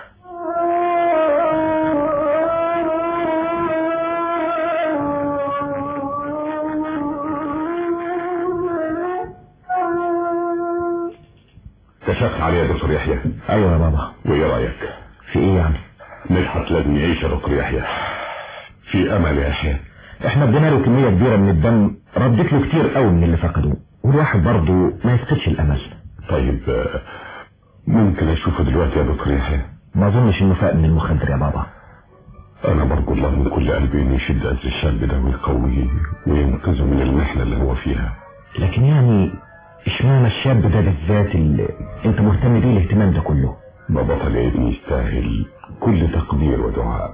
كشفت عليه يا دكتور يحيى ايوه يا بابا وايه رايك في ايه يعني مدحت لازم يعيش يا دكتور يحيى في امل يا يحيى احنا ادينا له كميه كبيره من الدم ردت له كتير قوي من اللي فقده والواحد برضه ما يفقدش الامل طيب آه، ممكن اشوفه دلوقتي يا دكتور يحيى ما اظنش انه فاق من المخدر يا بابا انا برجو الله من كل قلبي انه يشد أزر الشاب ده ويقويه وينقذه من المحنه اللي هو فيها لكن يعني اشمعنى الشاب ده بالذات اللي انت مهتم بيه الاهتمام ده كله ده بطل يا ابني يستاهل كل تقدير ودعاء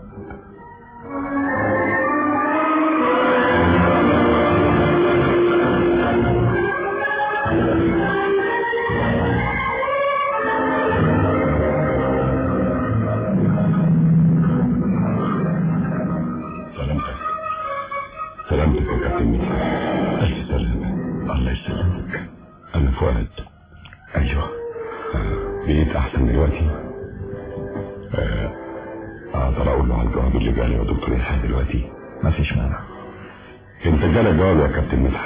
سلامتك سلامتك يا كابتن ميدحت ألف سلامة الله يسلمك أنا فؤاد أيوه آه، بقيت أحسن دلوقتي آه، أقدر أقول له على الجواب اللي جالي يا دكتور يحيى دلوقتي مفيش مانع أنت جالك جواب يا كابتن مدحت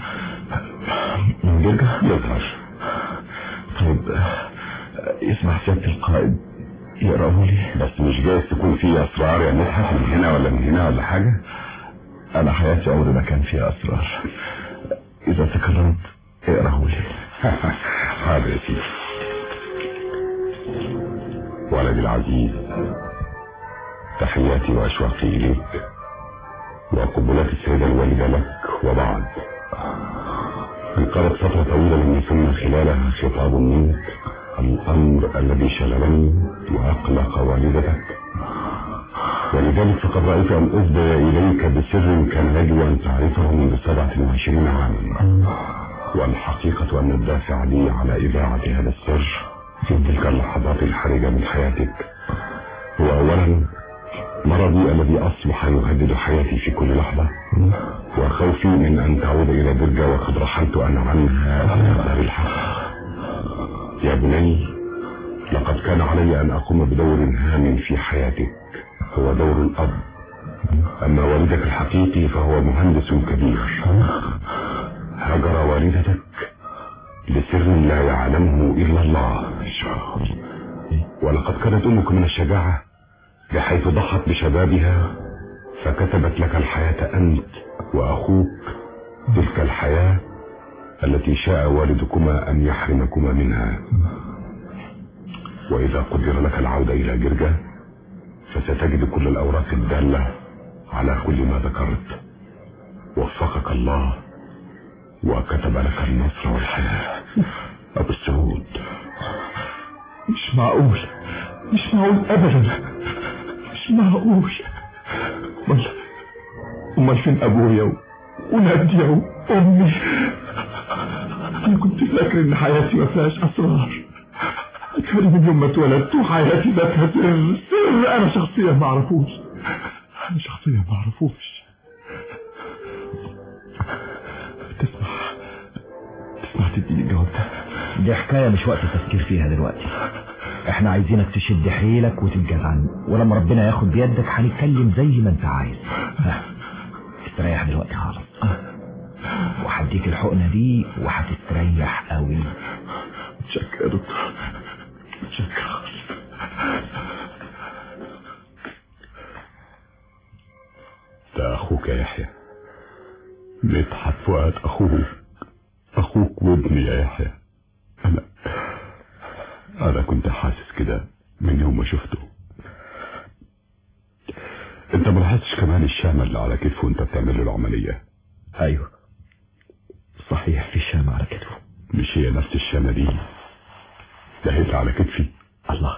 من جرجة يظهر طيب آه، يسمع سيادة القائد يقرأه لي بس مش جايز تكون في أسرار يا مدحت من هنا ولا من هنا ولا حاجة أنا حياتي عمري ما كان فيها أسرار إذا تكرمت اقرأه لي هذا يا سيدي ولدي العزيز تحياتي وأشواقي إليك وقبلات السيدة الوالدة لك وبعد انقضت فترة طويلة لم يتم خلالها خطاب منك الأمر الذي شغلني وأقلق والدتك ولذلك فقد رأيت أن أفضي إليك بسر كان يجب أن تعرفه منذ سبعة وعشرين عاما والحقيقة أن الدافع لي على إذاعة هذا السر في تلك اللحظات الحرجة من حياتك هو أولا مرضي الذي أصبح يهدد حياتي في كل لحظة وخوفي من أن تعود إلى برجة وقد رحلت أنا عنها بهذا الحق يا بني لقد كان علي أن أقوم بدور هام في حياتك هو دور الأب أما والدك الحقيقي فهو مهندس كبير هجر والدتك لسر لا يعلمه إلا الله ولقد كانت أمك من الشجاعة بحيث ضحت بشبابها فكتبت لك الحياة أنت وأخوك تلك الحياة التي شاء والدكما أن يحرمكما منها وإذا قدر لك العودة إلى جرجة فستجد كل الأوراق الدالة على كل ما ذكرت وفقك الله وكتب لك النصر والحياة أبو السعود مش معقول مش معقول أبدا مش معقول أمال أمال فين أبويا ونادية وأمي أنا كنت فاكر إن حياتي ما فيهاش أسرار أتفرج من يوم ما اتولدت وحياتي ما فيها سر سر أنا شخصيا ما أعرفوش أنا شخصيا ما أعرفوش تسمع تسمع تديني الجواب ده دي حكاية مش وقت التفكير فيها دلوقتي احنا عايزينك تشد حيلك وتتجدعن ولما ربنا ياخد بيدك هنتكلم زي ما انت عايز ها، استريح دلوقتي خالص وهديك الحقنة دي وهتستريح قوي متشكر يا دكتور متشكر ده أخوك يا يحيى مدحت فؤاد أخوك أخوك وابني يا يحيى أنا أنا كنت حاسس كده من يوم ما شفته أنت ما لاحظتش كمان الشامة اللي على كتفه وأنت بتعمل له العملية ايوه صحيح في شام على كتفه مش هي نفس الشامة دي دهيت على كتفي الله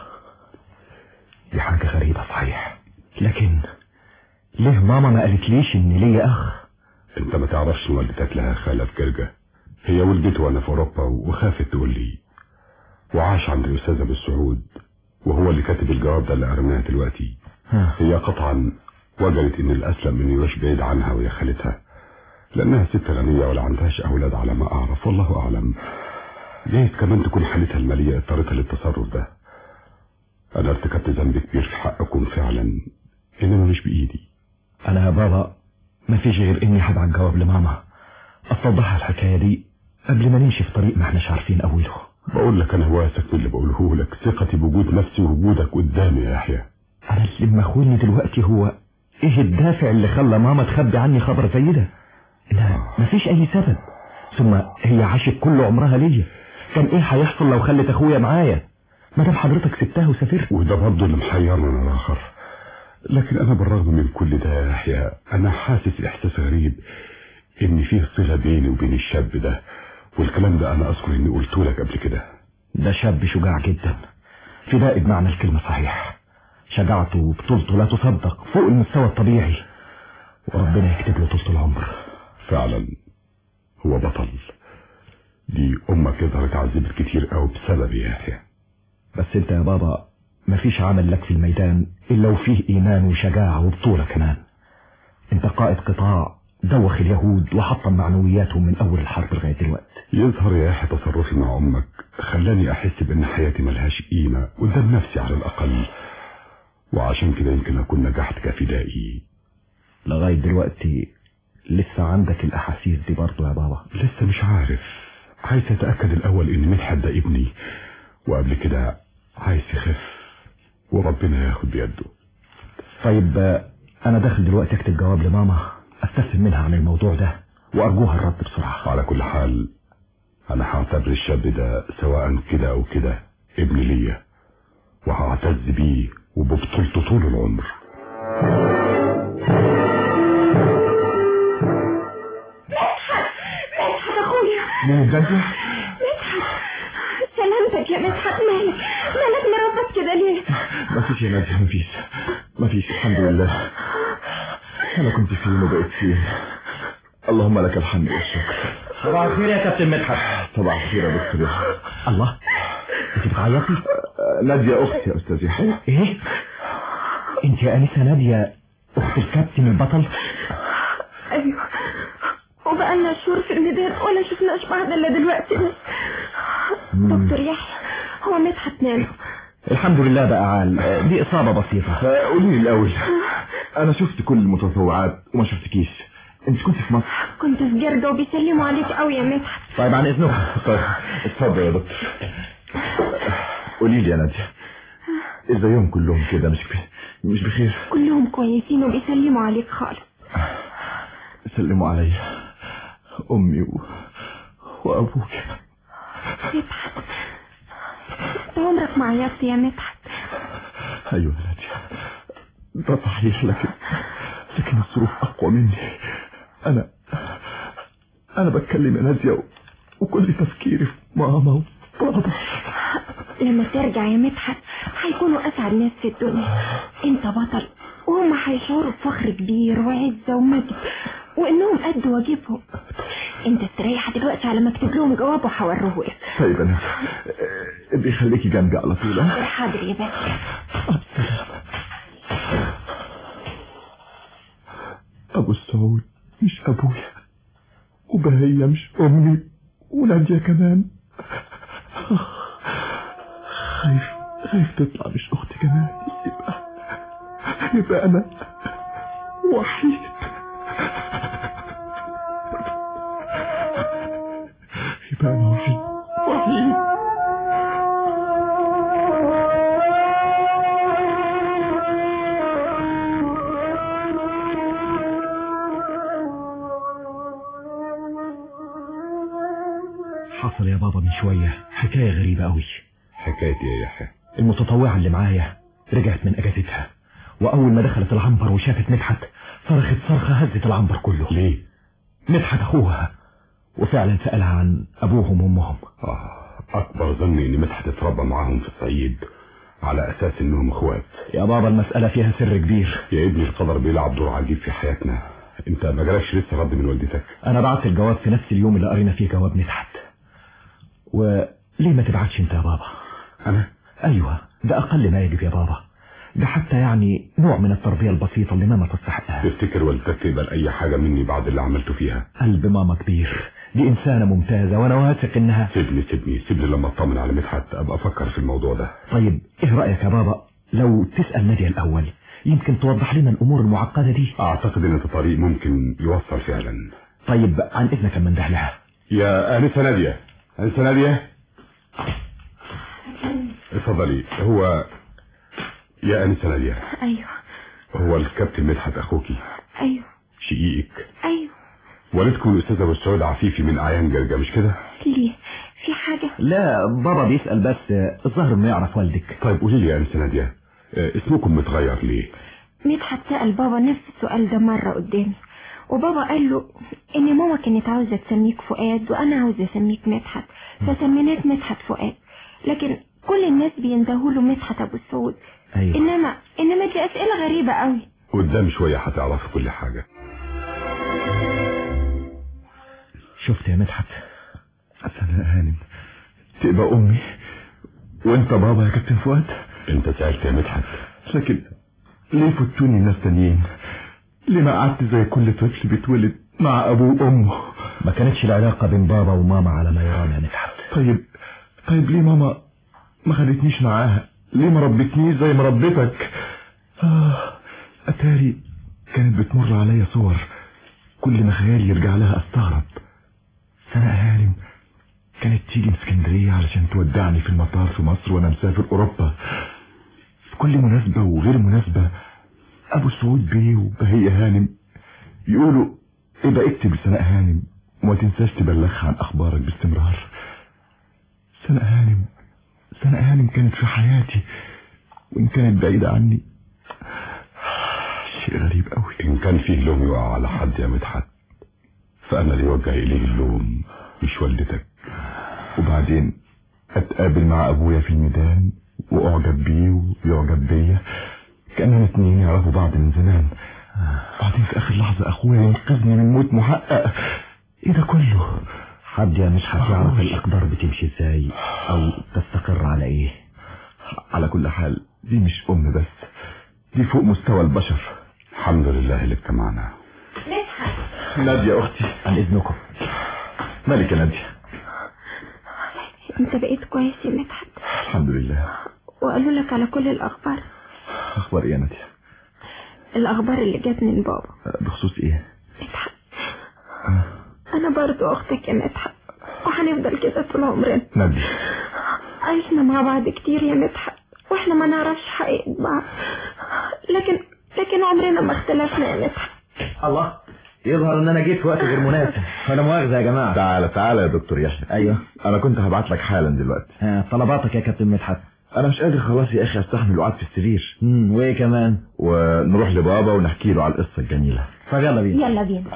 دي حاجة غريبة صحيح لكن ليه ماما ما قالتليش ان ليا اخ انت ما تعرفش ان والدتك لها خالة في جرجة هي ولدته وانا في اوروبا وخافت تقول لي وعاش عند الاستاذ ابو السعود وهو اللي كاتب الجواب ده اللي قرناه دلوقتي ها. هي قطعا وجدت ان الاسلم انه يعيش بعيد عنها وهي خالتها لانها ست غنية ولا عندهاش اولاد على ما اعرف والله اعلم جايز كمان تكون حالتها المالية اضطرتها للتصرف ده انا ارتكبت ذنب كبير في حقكم فعلا انما مش بايدي انا يا بابا ما فيش غير اني هبعت جواب لماما استوضحها الحكاية دي قبل ما نمشي في طريق ما احناش عارفين اوله بقول لك انا واثق من اللي بقوله لك ثقتي بوجود نفسي ووجودك قدامي يا يحيى انا اللي مخوني دلوقتي هو ايه الدافع اللي خلى ماما تخبي عني خبر زي ده لا مفيش اي سبب ثم هي عاشت كل عمرها ليا كان ايه هيحصل لو خلت اخويا معايا ما دام حضرتك سبتها وسافرت وده برضه اللي محيرني انا الاخر لكن انا بالرغم من كل ده يا يحيى انا حاسس احساس غريب ان فيه صله بيني وبين الشاب ده والكلام ده انا اذكر اني قلته لك قبل كده ده شاب شجاع جدا فدائي بمعنى الكلمة صحيح شجاعته وبطولته لا تصدق فوق المستوى الطبيعي وربنا يكتب له طول العمر فعلا هو بطل دي امك يظهر اتعذبت كتير قوي بسببي يا يحيى بس انت يا بابا مفيش عمل لك في الميدان الا وفيه ايمان وشجاعة وبطولة كمان انت قائد قطاع دوخ اليهود وحطم معنوياتهم من اول الحرب لغاية دلوقتي يظهر يا يحيى تصرفي مع امك خلاني احس بان حياتي ملهاش قيمة قدام نفسي على الاقل وعشان كده يمكن اكون نجحت كفدائي لغاية دلوقتي لسه عندك الاحاسيس دي برضه يا بابا لسه مش عارف عايز اتاكد الاول ان مدحت ده ابني وقبل كده عايز يخف وربنا ياخد بيده طيب آه، انا داخل دلوقتي اكتب جواب لماما استفهم منها عن الموضوع ده وارجوها الرد بسرعة على كل حال انا هعتبر الشاب ده سواء كده او كده ابن ليا وهعتز بيه وببطولته طول العمر مدحت اخويا مين ده انت؟ مدحت سلامتك يا مدحت مالك مالك مربط كده ليه مفيش يا نادية مفيش مفيش الحمد لله انا كنت فين وبقيت فين اللهم لك الحمد والشكر صباح الخير يا كابتن مدحت صباح الخير يا دكتور يحيى الله انت بتعيطي آه، نادية اختي يا استاذ يحيى ايه انت يا انسه ناديه اخت الكابتن البطل ايوه وبقالنا شهور في الميدان ولا شفناش بعض الا دلوقتي بس دكتور يحيى هو مدحت ماله الحمد لله بقى عال دي اصابه بسيطه قولي لي الاول انا شفت كل المتطوعات وما شفتكيش انت كنت في مصر كنت في جرجة وبيسلموا عليك قوي يا مدحت طيب عن اذنكم طيب اتفضل يا دكتور قولي لي يا نادية ازايهم كلهم كده مش بخير مش بخير كلهم كويسين وبيسلموا عليك خالص سلموا عليا امي و... وابوك مدحت انت عمرك ما عيطت يا مدحت ايوه يا نادية ده صحيح لكن لكن الظروف اقوى مني انا انا بتكلم يا نادية و... وكل تفكيري في ماما وبابا لما ترجع يا مدحت هيكونوا اسعد ناس في الدنيا انت بطل وهم هيشعروا بفخر كبير وعزة ومجد وانهم قد واجبهم انت استريح دلوقتي على ما اكتب لهم جواب وهوروه لك طيب انا ابقي خليكي جنبي على طول ها؟ حاضر يا باشا ابو السعود مش ابويا وبهية مش امي ونادية كمان خايف خايف تطلع مش اختي كمان يبقى يبقى انا وحيد يبقى انا وحيد وحيد حصل يا بابا من شويه حكايه غريبه قوي حكاية يا يحيى المتطوعه اللي معايا رجعت من اجازتها واول ما دخلت العنبر وشافت مدحت صرخت صرخه هزت العنبر كله ليه مدحت اخوها وفعلا سالها عن ابوهم وامهم آه اكبر ظني ان مدحت اتربى معاهم في الصعيد على اساس انهم اخوات يا بابا المساله فيها سر كبير يا ابني القدر بيلعب دور عجيب في حياتنا انت ما جالكش لسه رد من والدتك انا بعت الجواب في نفس اليوم اللي قرينا فيه جواب مدحت وليه ما تبعتش انت يا بابا انا ايوه ده اقل ما يجب يا بابا ده حتى يعني نوع من التربيه البسيطه اللي ماما تستحقها تفتكر والدتك تقبل اي حاجة مني بعد اللي عملته فيها قلب ماما كبير دي انسانه ممتازه وانا واثق انها سيبني سيبني سيبني لما اطمن على مدحت ابقى افكر في الموضوع ده طيب ايه رايك يا بابا لو تسال ناديه الاول يمكن توضح لنا الامور المعقده دي اعتقد ان الطريق ممكن يوصل فعلا طيب عن اذنك اما انده لها يا انسة نادية انسة نادية اتفضلي هو يا انسة نادية ايوه هو الكابتن مدحت اخوكي ايوه شقيقك ايوه والدكم الاستاذ ابو السعود عفيفي من اعيان جرجا مش كده ليه في حاجة لا بابا بيسال بس الظاهر انه يعرف والدك طيب قولي لي يا انسة نادية آه، اسمكم متغير ليه مدحت سأل بابا نفس السؤال ده مرة قدامي وبابا قال له ان ماما كانت عاوزة تسميك فؤاد وانا عاوزة اسميك مدحت فسميناك مدحت فؤاد لكن كل الناس بيندهوا له مدحت ابو السعود ايوه انما انما دي اسئلة غريبة قوي قدام شوية هتعرفي كل حاجة شفت يا مدحت أنا هانم تبقى أمي وأنت بابا يا كابتن فؤاد انت سألت يا مدحت لكن ليه فتوني الناس تانيين ليه ما قعدت زي كل طفل بيتولد مع أبوه وأمه ما كانتش العلاقه بين بابا وماما على ما يرام يا مدحت طيب طيب ليه ماما ما خدتنيش معاها ليه ما ربتنيش زي ما ربتك آه أتاري كانت بتمر عليا صور كل ما خيالي يرجع لها أستغرب سنة هانم كانت تيجي من اسكندرية علشان تودعني في المطار في مصر وأنا مسافر أوروبا في كل مناسبة وغير مناسبة أبو سعود بيه وبهية هانم يقولوا ابقى اكتب لسناء هانم وما تنساش تبلغها عن أخبارك باستمرار سناء هانم سناء هانم كانت في حياتي وإن كانت بعيدة عني شيء غريب قوي إن كان فيه لوم يقع على حد يا مدحت فأنا اللي وجه إليه اللوم مش والدتك وبعدين أتقابل مع أبويا في الميدان وأعجب بيه ويعجب بيا كأننا اتنين يعرفوا بعض من زمان بعدين في آخر لحظة أخويا ينقذني من موت محقق إيه ده كله حد يا مش هتعرف الأقدار بتمشي ازاي أو تستقر على إيه على كل حال دي مش أم بس دي فوق مستوى البشر الحمد لله اللي اجتمعنا مدحت نادية أختي عن إذنكم مالك يا نادية انت بقيت كويس يا مدحت الحمد لله وقالوا لك على كل الاخبار أخبار إيه يا نادية الاخبار اللي جت من بابا بخصوص إيه مدحت انا برضو اختك يا مدحت وهنفضل كده طول عمرنا نادية عشنا مع بعض كتير يا مدحت واحنا ما نعرفش حقيقة بعض لكن لكن عمرنا ما اختلفنا يا مدحت الله يظهر ان انا جيت في وقت غير مناسب ولا مؤاخذة يا جماعة تعالى تعالى يا دكتور يحيى ايوه أنا كنت هبعت لك حالا دلوقتي ها طلباتك يا كابتن مدحت أنا مش قادر خلاص يا أخي أستحمل وقعد في السرير امم وايه كمان ونروح لبابا ونحكي له على القصة الجميلة طب يلا بينا يلا بينا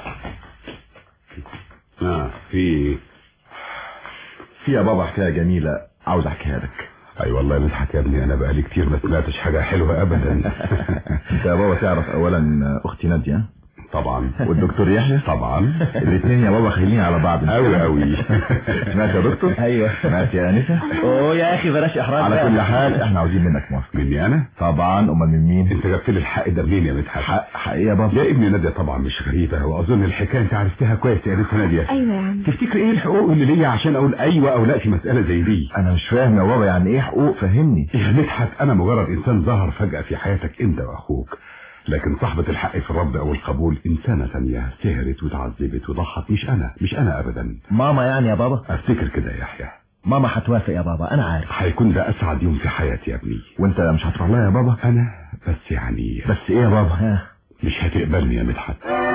آه في في يا بابا حكاية جميلة عاوز أحكيها لك أي والله يا مدحت يا ابني أنا بقالي كتير ما سمعتش حاجة حلوة أبدا أنت يا بابا تعرف أولا أختي نادية طبعا والدكتور يحيى طبعا الاثنين يا بابا خايلين على بعض أوي أوي سمعت يا دكتور ايوه سمعت يا أنسة اوه يا اخي بلاش احراج على بقى. كل حال احنا عاوزين منك موافقة مني أنا طبعا أمال من مين أنت جبت لي الحق ده منين يا مدحت حق حقيقة يا بابا يا ابني نادية طبعا مش غريبة وأظن الحكاية أنت عرفتها كويس يا أنسة نادية ايوه يا عم تفتكر إيه الحقوق اللي ليا عشان أقول أيوة أو لا في مسألة زي دي أنا مش فاهم يا بابا يعني إيه حقوق فهمني يا مدحت أنا مجرد إنسان ظهر فجأة في حياتك أنت وأخوك لكن صاحبة الحق في الرد أو القبول إنسانة ثانية سهرت وتعذبت وضحت مش أنا مش أنا أبدا ماما يعني يا بابا أفتكر كده يا يحيى ماما هتوافق يا بابا انا عارف هيكون ده أسعد يوم في حياتي يا ابني وأنت مش هتروح لها يا بابا أنا بس يعني بس إيه يا بابا ها مش هتقبلني يا مدحت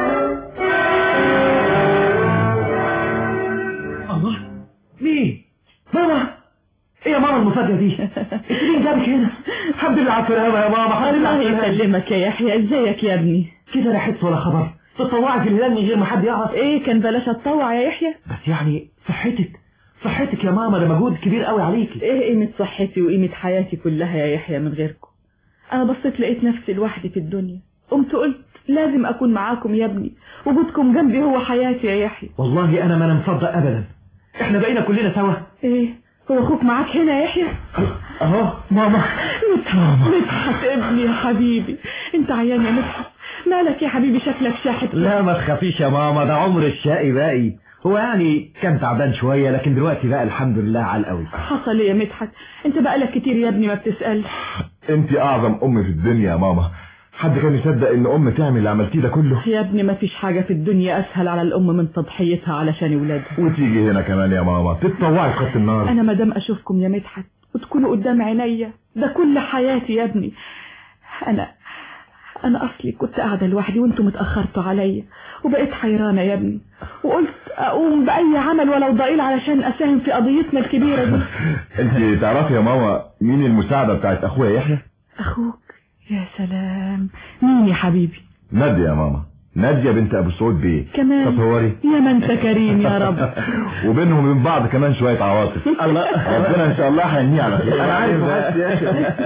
الله مين ماما ايه يا ماما المفاجأة دي انت مين جابك هنا الحمد لله على السلامة يا ماما الحمد لله على الله السلامة. يسلمك يا يحيى ازيك يا ابني كده لا حس ولا خبر تتطوعي في الهلال من غير ما حد يعرف ايه كان بلاش اتطوع يا يحيى بس يعني صحتك صحتك يا ماما ده مجهود كبير قوي عليكي ايه قيمة صحتي وقيمة حياتي كلها يا يحيى من غيركم انا بصيت لقيت نفسي لوحدي في الدنيا قمت قلت لازم اكون معاكم يا ابني وجودكم جنبي هو حياتي يا يحيى والله انا ما انا مصدق ابدا احنا بقينا كلنا سوا ايه هو اخوك معاك هنا يا يحيى اهو ماما مدحت مدحت ابني يا حبيبي انت عيان يا مدحت مالك يا حبيبي شكلك شاحب لا ما تخافيش يا ماما ده عمر الشقي باقي هو يعني كان تعبان شوية لكن دلوقتي بقى الحمد لله على القوي حصل ايه يا مدحت انت بقالك كتير يا ابني ما بتسألش أنت أعظم أم في الدنيا يا ماما حد كان يصدق إن أم تعمل اللي عملتيه ده كله يا ابني ما فيش حاجة في الدنيا اسهل على الام من تضحيتها علشان ولادها وتيجي هنا كمان يا ماما تتطوعي في خط النار انا مادام اشوفكم يا مدحت وتكونوا قدام عينيا ده كل حياتي يا ابني انا انا اصلي كنت قاعده لوحدي وانتم اتاخرتوا عليا وبقيت حيرانه يا ابني وقلت اقوم باي عمل ولو ضئيل علشان اساهم في قضيتنا الكبيره دي أنت تعرفي يا ماما مين المساعدة بتاعت أخويا يحيى اخوك يا سلام مين يا حبيبي نادية يا ماما نادية بنت أبو سعود بيه كمان تصوري يا ما انت كريم يا رب وبينهم وبين بعض كمان شوية عواطف الله ربنا إن شاء الله هينيه على خير انا عارف بس يا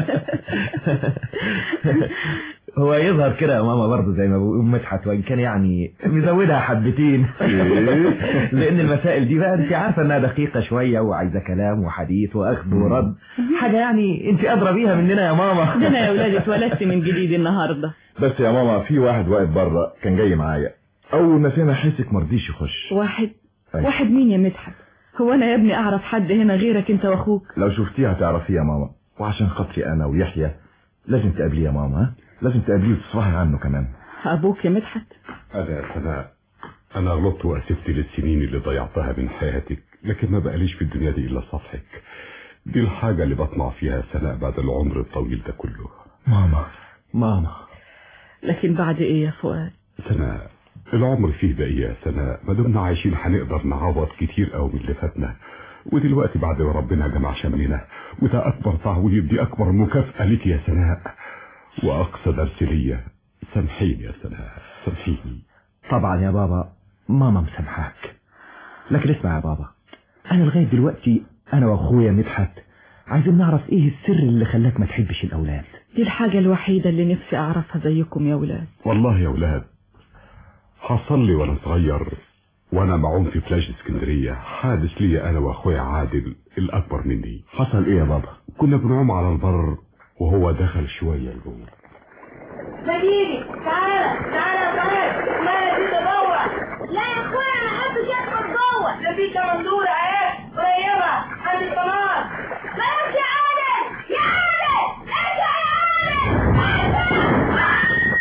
هو يظهر كده يا ماما برضه زي ما بقول مدحت وان كان يعني مزودها حبتين لان المسائل دي بقى انت عارفه انها دقيقه شويه وعايزه كلام وحديث واخذ ورد حاجه يعني انت ادرى بيها مننا يا ماما ده انا يا ولادي اتولدت من جديد النهارده بس يا ماما في واحد واقف بره كان جاي معايا أول ما سمع حسك مرضيش يخش واحد أيوة. واحد مين يا مدحت هو انا يا ابني اعرف حد هنا غيرك انت واخوك لو شفتيه هتعرفيه يا ماما وعشان خاطري أنا ويحيى لازم تقابليه يا ماما ها؟ لازم تقابليه وتصفحي عنه كمان ابوك يا مدحت أنا أنا أنا غلطت وأسفت للسنين اللي ضيعتها من حياتك لكن ما بقاليش في الدنيا دي إلا صفحك دي الحاجة اللي بطمع فيها سنة بعد العمر الطويل ده كله ماما ماما لكن بعد ايه يا فؤاد سنة العمر فيه بقية سنة ما دمنا عايشين هنقدر نعوض كتير قوي من اللي فاتنا ودلوقتي بعد ما ربنا جمع شملنا وده أكبر تعويض دي أكبر مكافأة لك يا سناء وأقصى درس ليا سامحيني يا سناء سامحيني طبعا يا بابا ماما مسامحاك لكن اسمع يا بابا انا لغايه دلوقتي انا واخويا مدحت عايزين نعرف ايه السر اللي خلاك ما تحبش الاولاد دي الحاجة الوحيدة اللي نفسي أعرفها زيكم يا ولاد والله يا ولاد حصل لي وانا صغير وانا معوم في بلاج اسكندرية حادث لي انا واخويا عادل الاكبر مني حصل ايه يا بابا كنا بنعوم على البر وهو دخل شوية لجوه مديني تعالى تعالى يا صاحب لا دي تدور لا يا اخويا ما حدش يدخل جوه ده في كمندورة اهي قريبة عند القناة بلاش يا عادل يا عادل ارجع يا عادل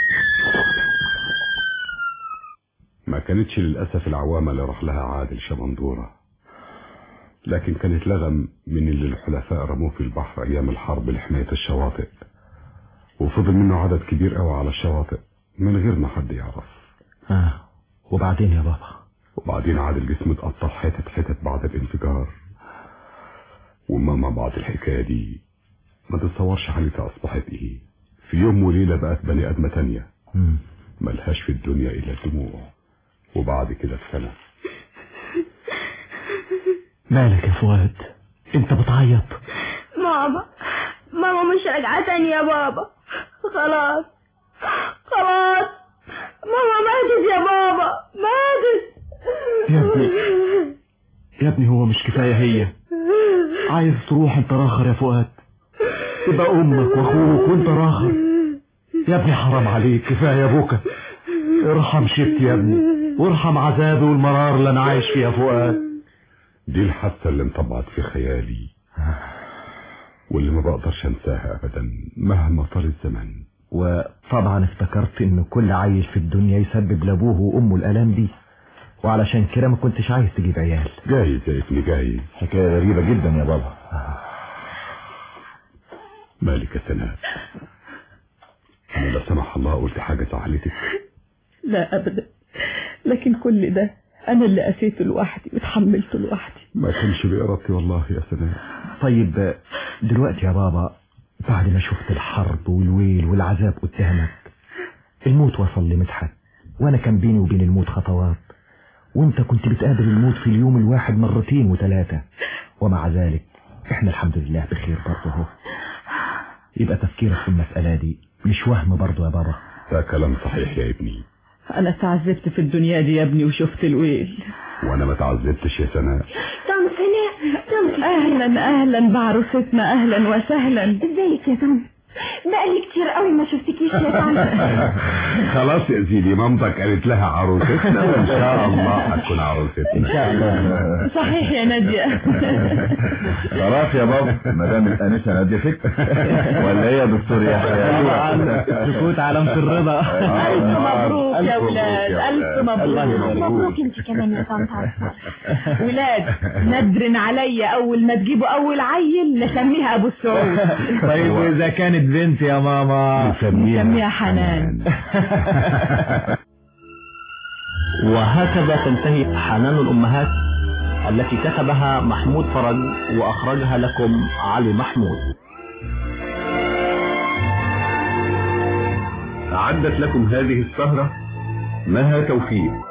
ما كانتش للأسف العوامة اللي راح لها عادل شمندورة لكن كانت لغم من اللي الحلفاء رموه في البحر أيام الحرب لحماية الشواطئ وفضل منه عدد كبير قوي على الشواطئ من غير ما حد يعرف اه وبعدين يا بابا وبعدين عادل جسمه اتقطع حتت حتت بعد الانفجار وماما بعد الحكاية دي ما تتصورش حالتها أصبحت إيه في يوم وليلة بقت بني آدمة تانية مم. ملهاش في الدنيا إلا الدموع وبعد كده بسنة مالك يا فؤاد انت بتعيط ماما ماما مش راجعة تاني يا بابا خلاص خلاص ماما ماتت يا بابا ماتت يا ابني يا ابني هو مش كفاية هي عايز تروح انت راخر يا فؤاد تبقى امك واخوك وانت راخر يا ابني حرام عليك كفاية بكى ارحم شبتي يا ابني وارحم عذابي والمرار اللي انا عايش فيها فؤاد دي الحادثة اللي انطبعت في خيالي واللي ما بقدرش انساها ابدا مهما طال الزمن وطبعا افتكرت ان كل عيل في الدنيا يسبب لابوه وامه الالام دي وعلشان كده ما كنتش عايز تجيب عيال جايز يا ابني جايز حكاية غريبة جدا يا بابا مالك يا سناء انا لا سمح الله قلت حاجة زعلتك لا أبدا لكن كل ده أنا اللي قسيته لوحدي وتحملته لوحدي ما كانش بإرادتي والله يا سناء طيب دلوقتي يا بابا بعد ما شفت الحرب والويل والعذاب قدامك الموت وصل لمدحت وانا كان بيني وبين الموت خطوات وانت كنت بتقابل الموت في اليوم الواحد مرتين وثلاثة ومع ذلك احنا الحمد لله بخير برضه اهو يبقى تفكيرك في المسألة دي مش وهم برضه يا بابا ده كلام صحيح يا ابني أنا تعذبت في الدنيا دي يا ابني وشفت الويل وانا ما تعذبتش يا سناء طم سناء طم أهلا أهلا بعروستنا أهلا وسهلا ازيك يا طم بقالي كتير قوي ما شفتكيش يا طم خلاص يا سيدي مامتك قالت لها عروستنا وان شاء الله هتكون عروستنا ان شاء الله صحيح يا نادية خلاص يا بابا ما دام الانسه ناديه فيك ولا ايه يا دكتور يحيى طبعا سكوت علامة الرضا ألف مبروك يا ولاد ألف مبروك مبروك انت كمان يا طنط عصفر ولاد ندرن عليا أول ما تجيبوا أول عيل نسميها أبو السعود طيب واذا كانت بنت يا ماما نسميها حنان وهكذا تنتهي حنان الأمهات التي كتبها محمود فرج وأخرجها لكم علي محمود أعدت لكم هذه السهرة مها توفيق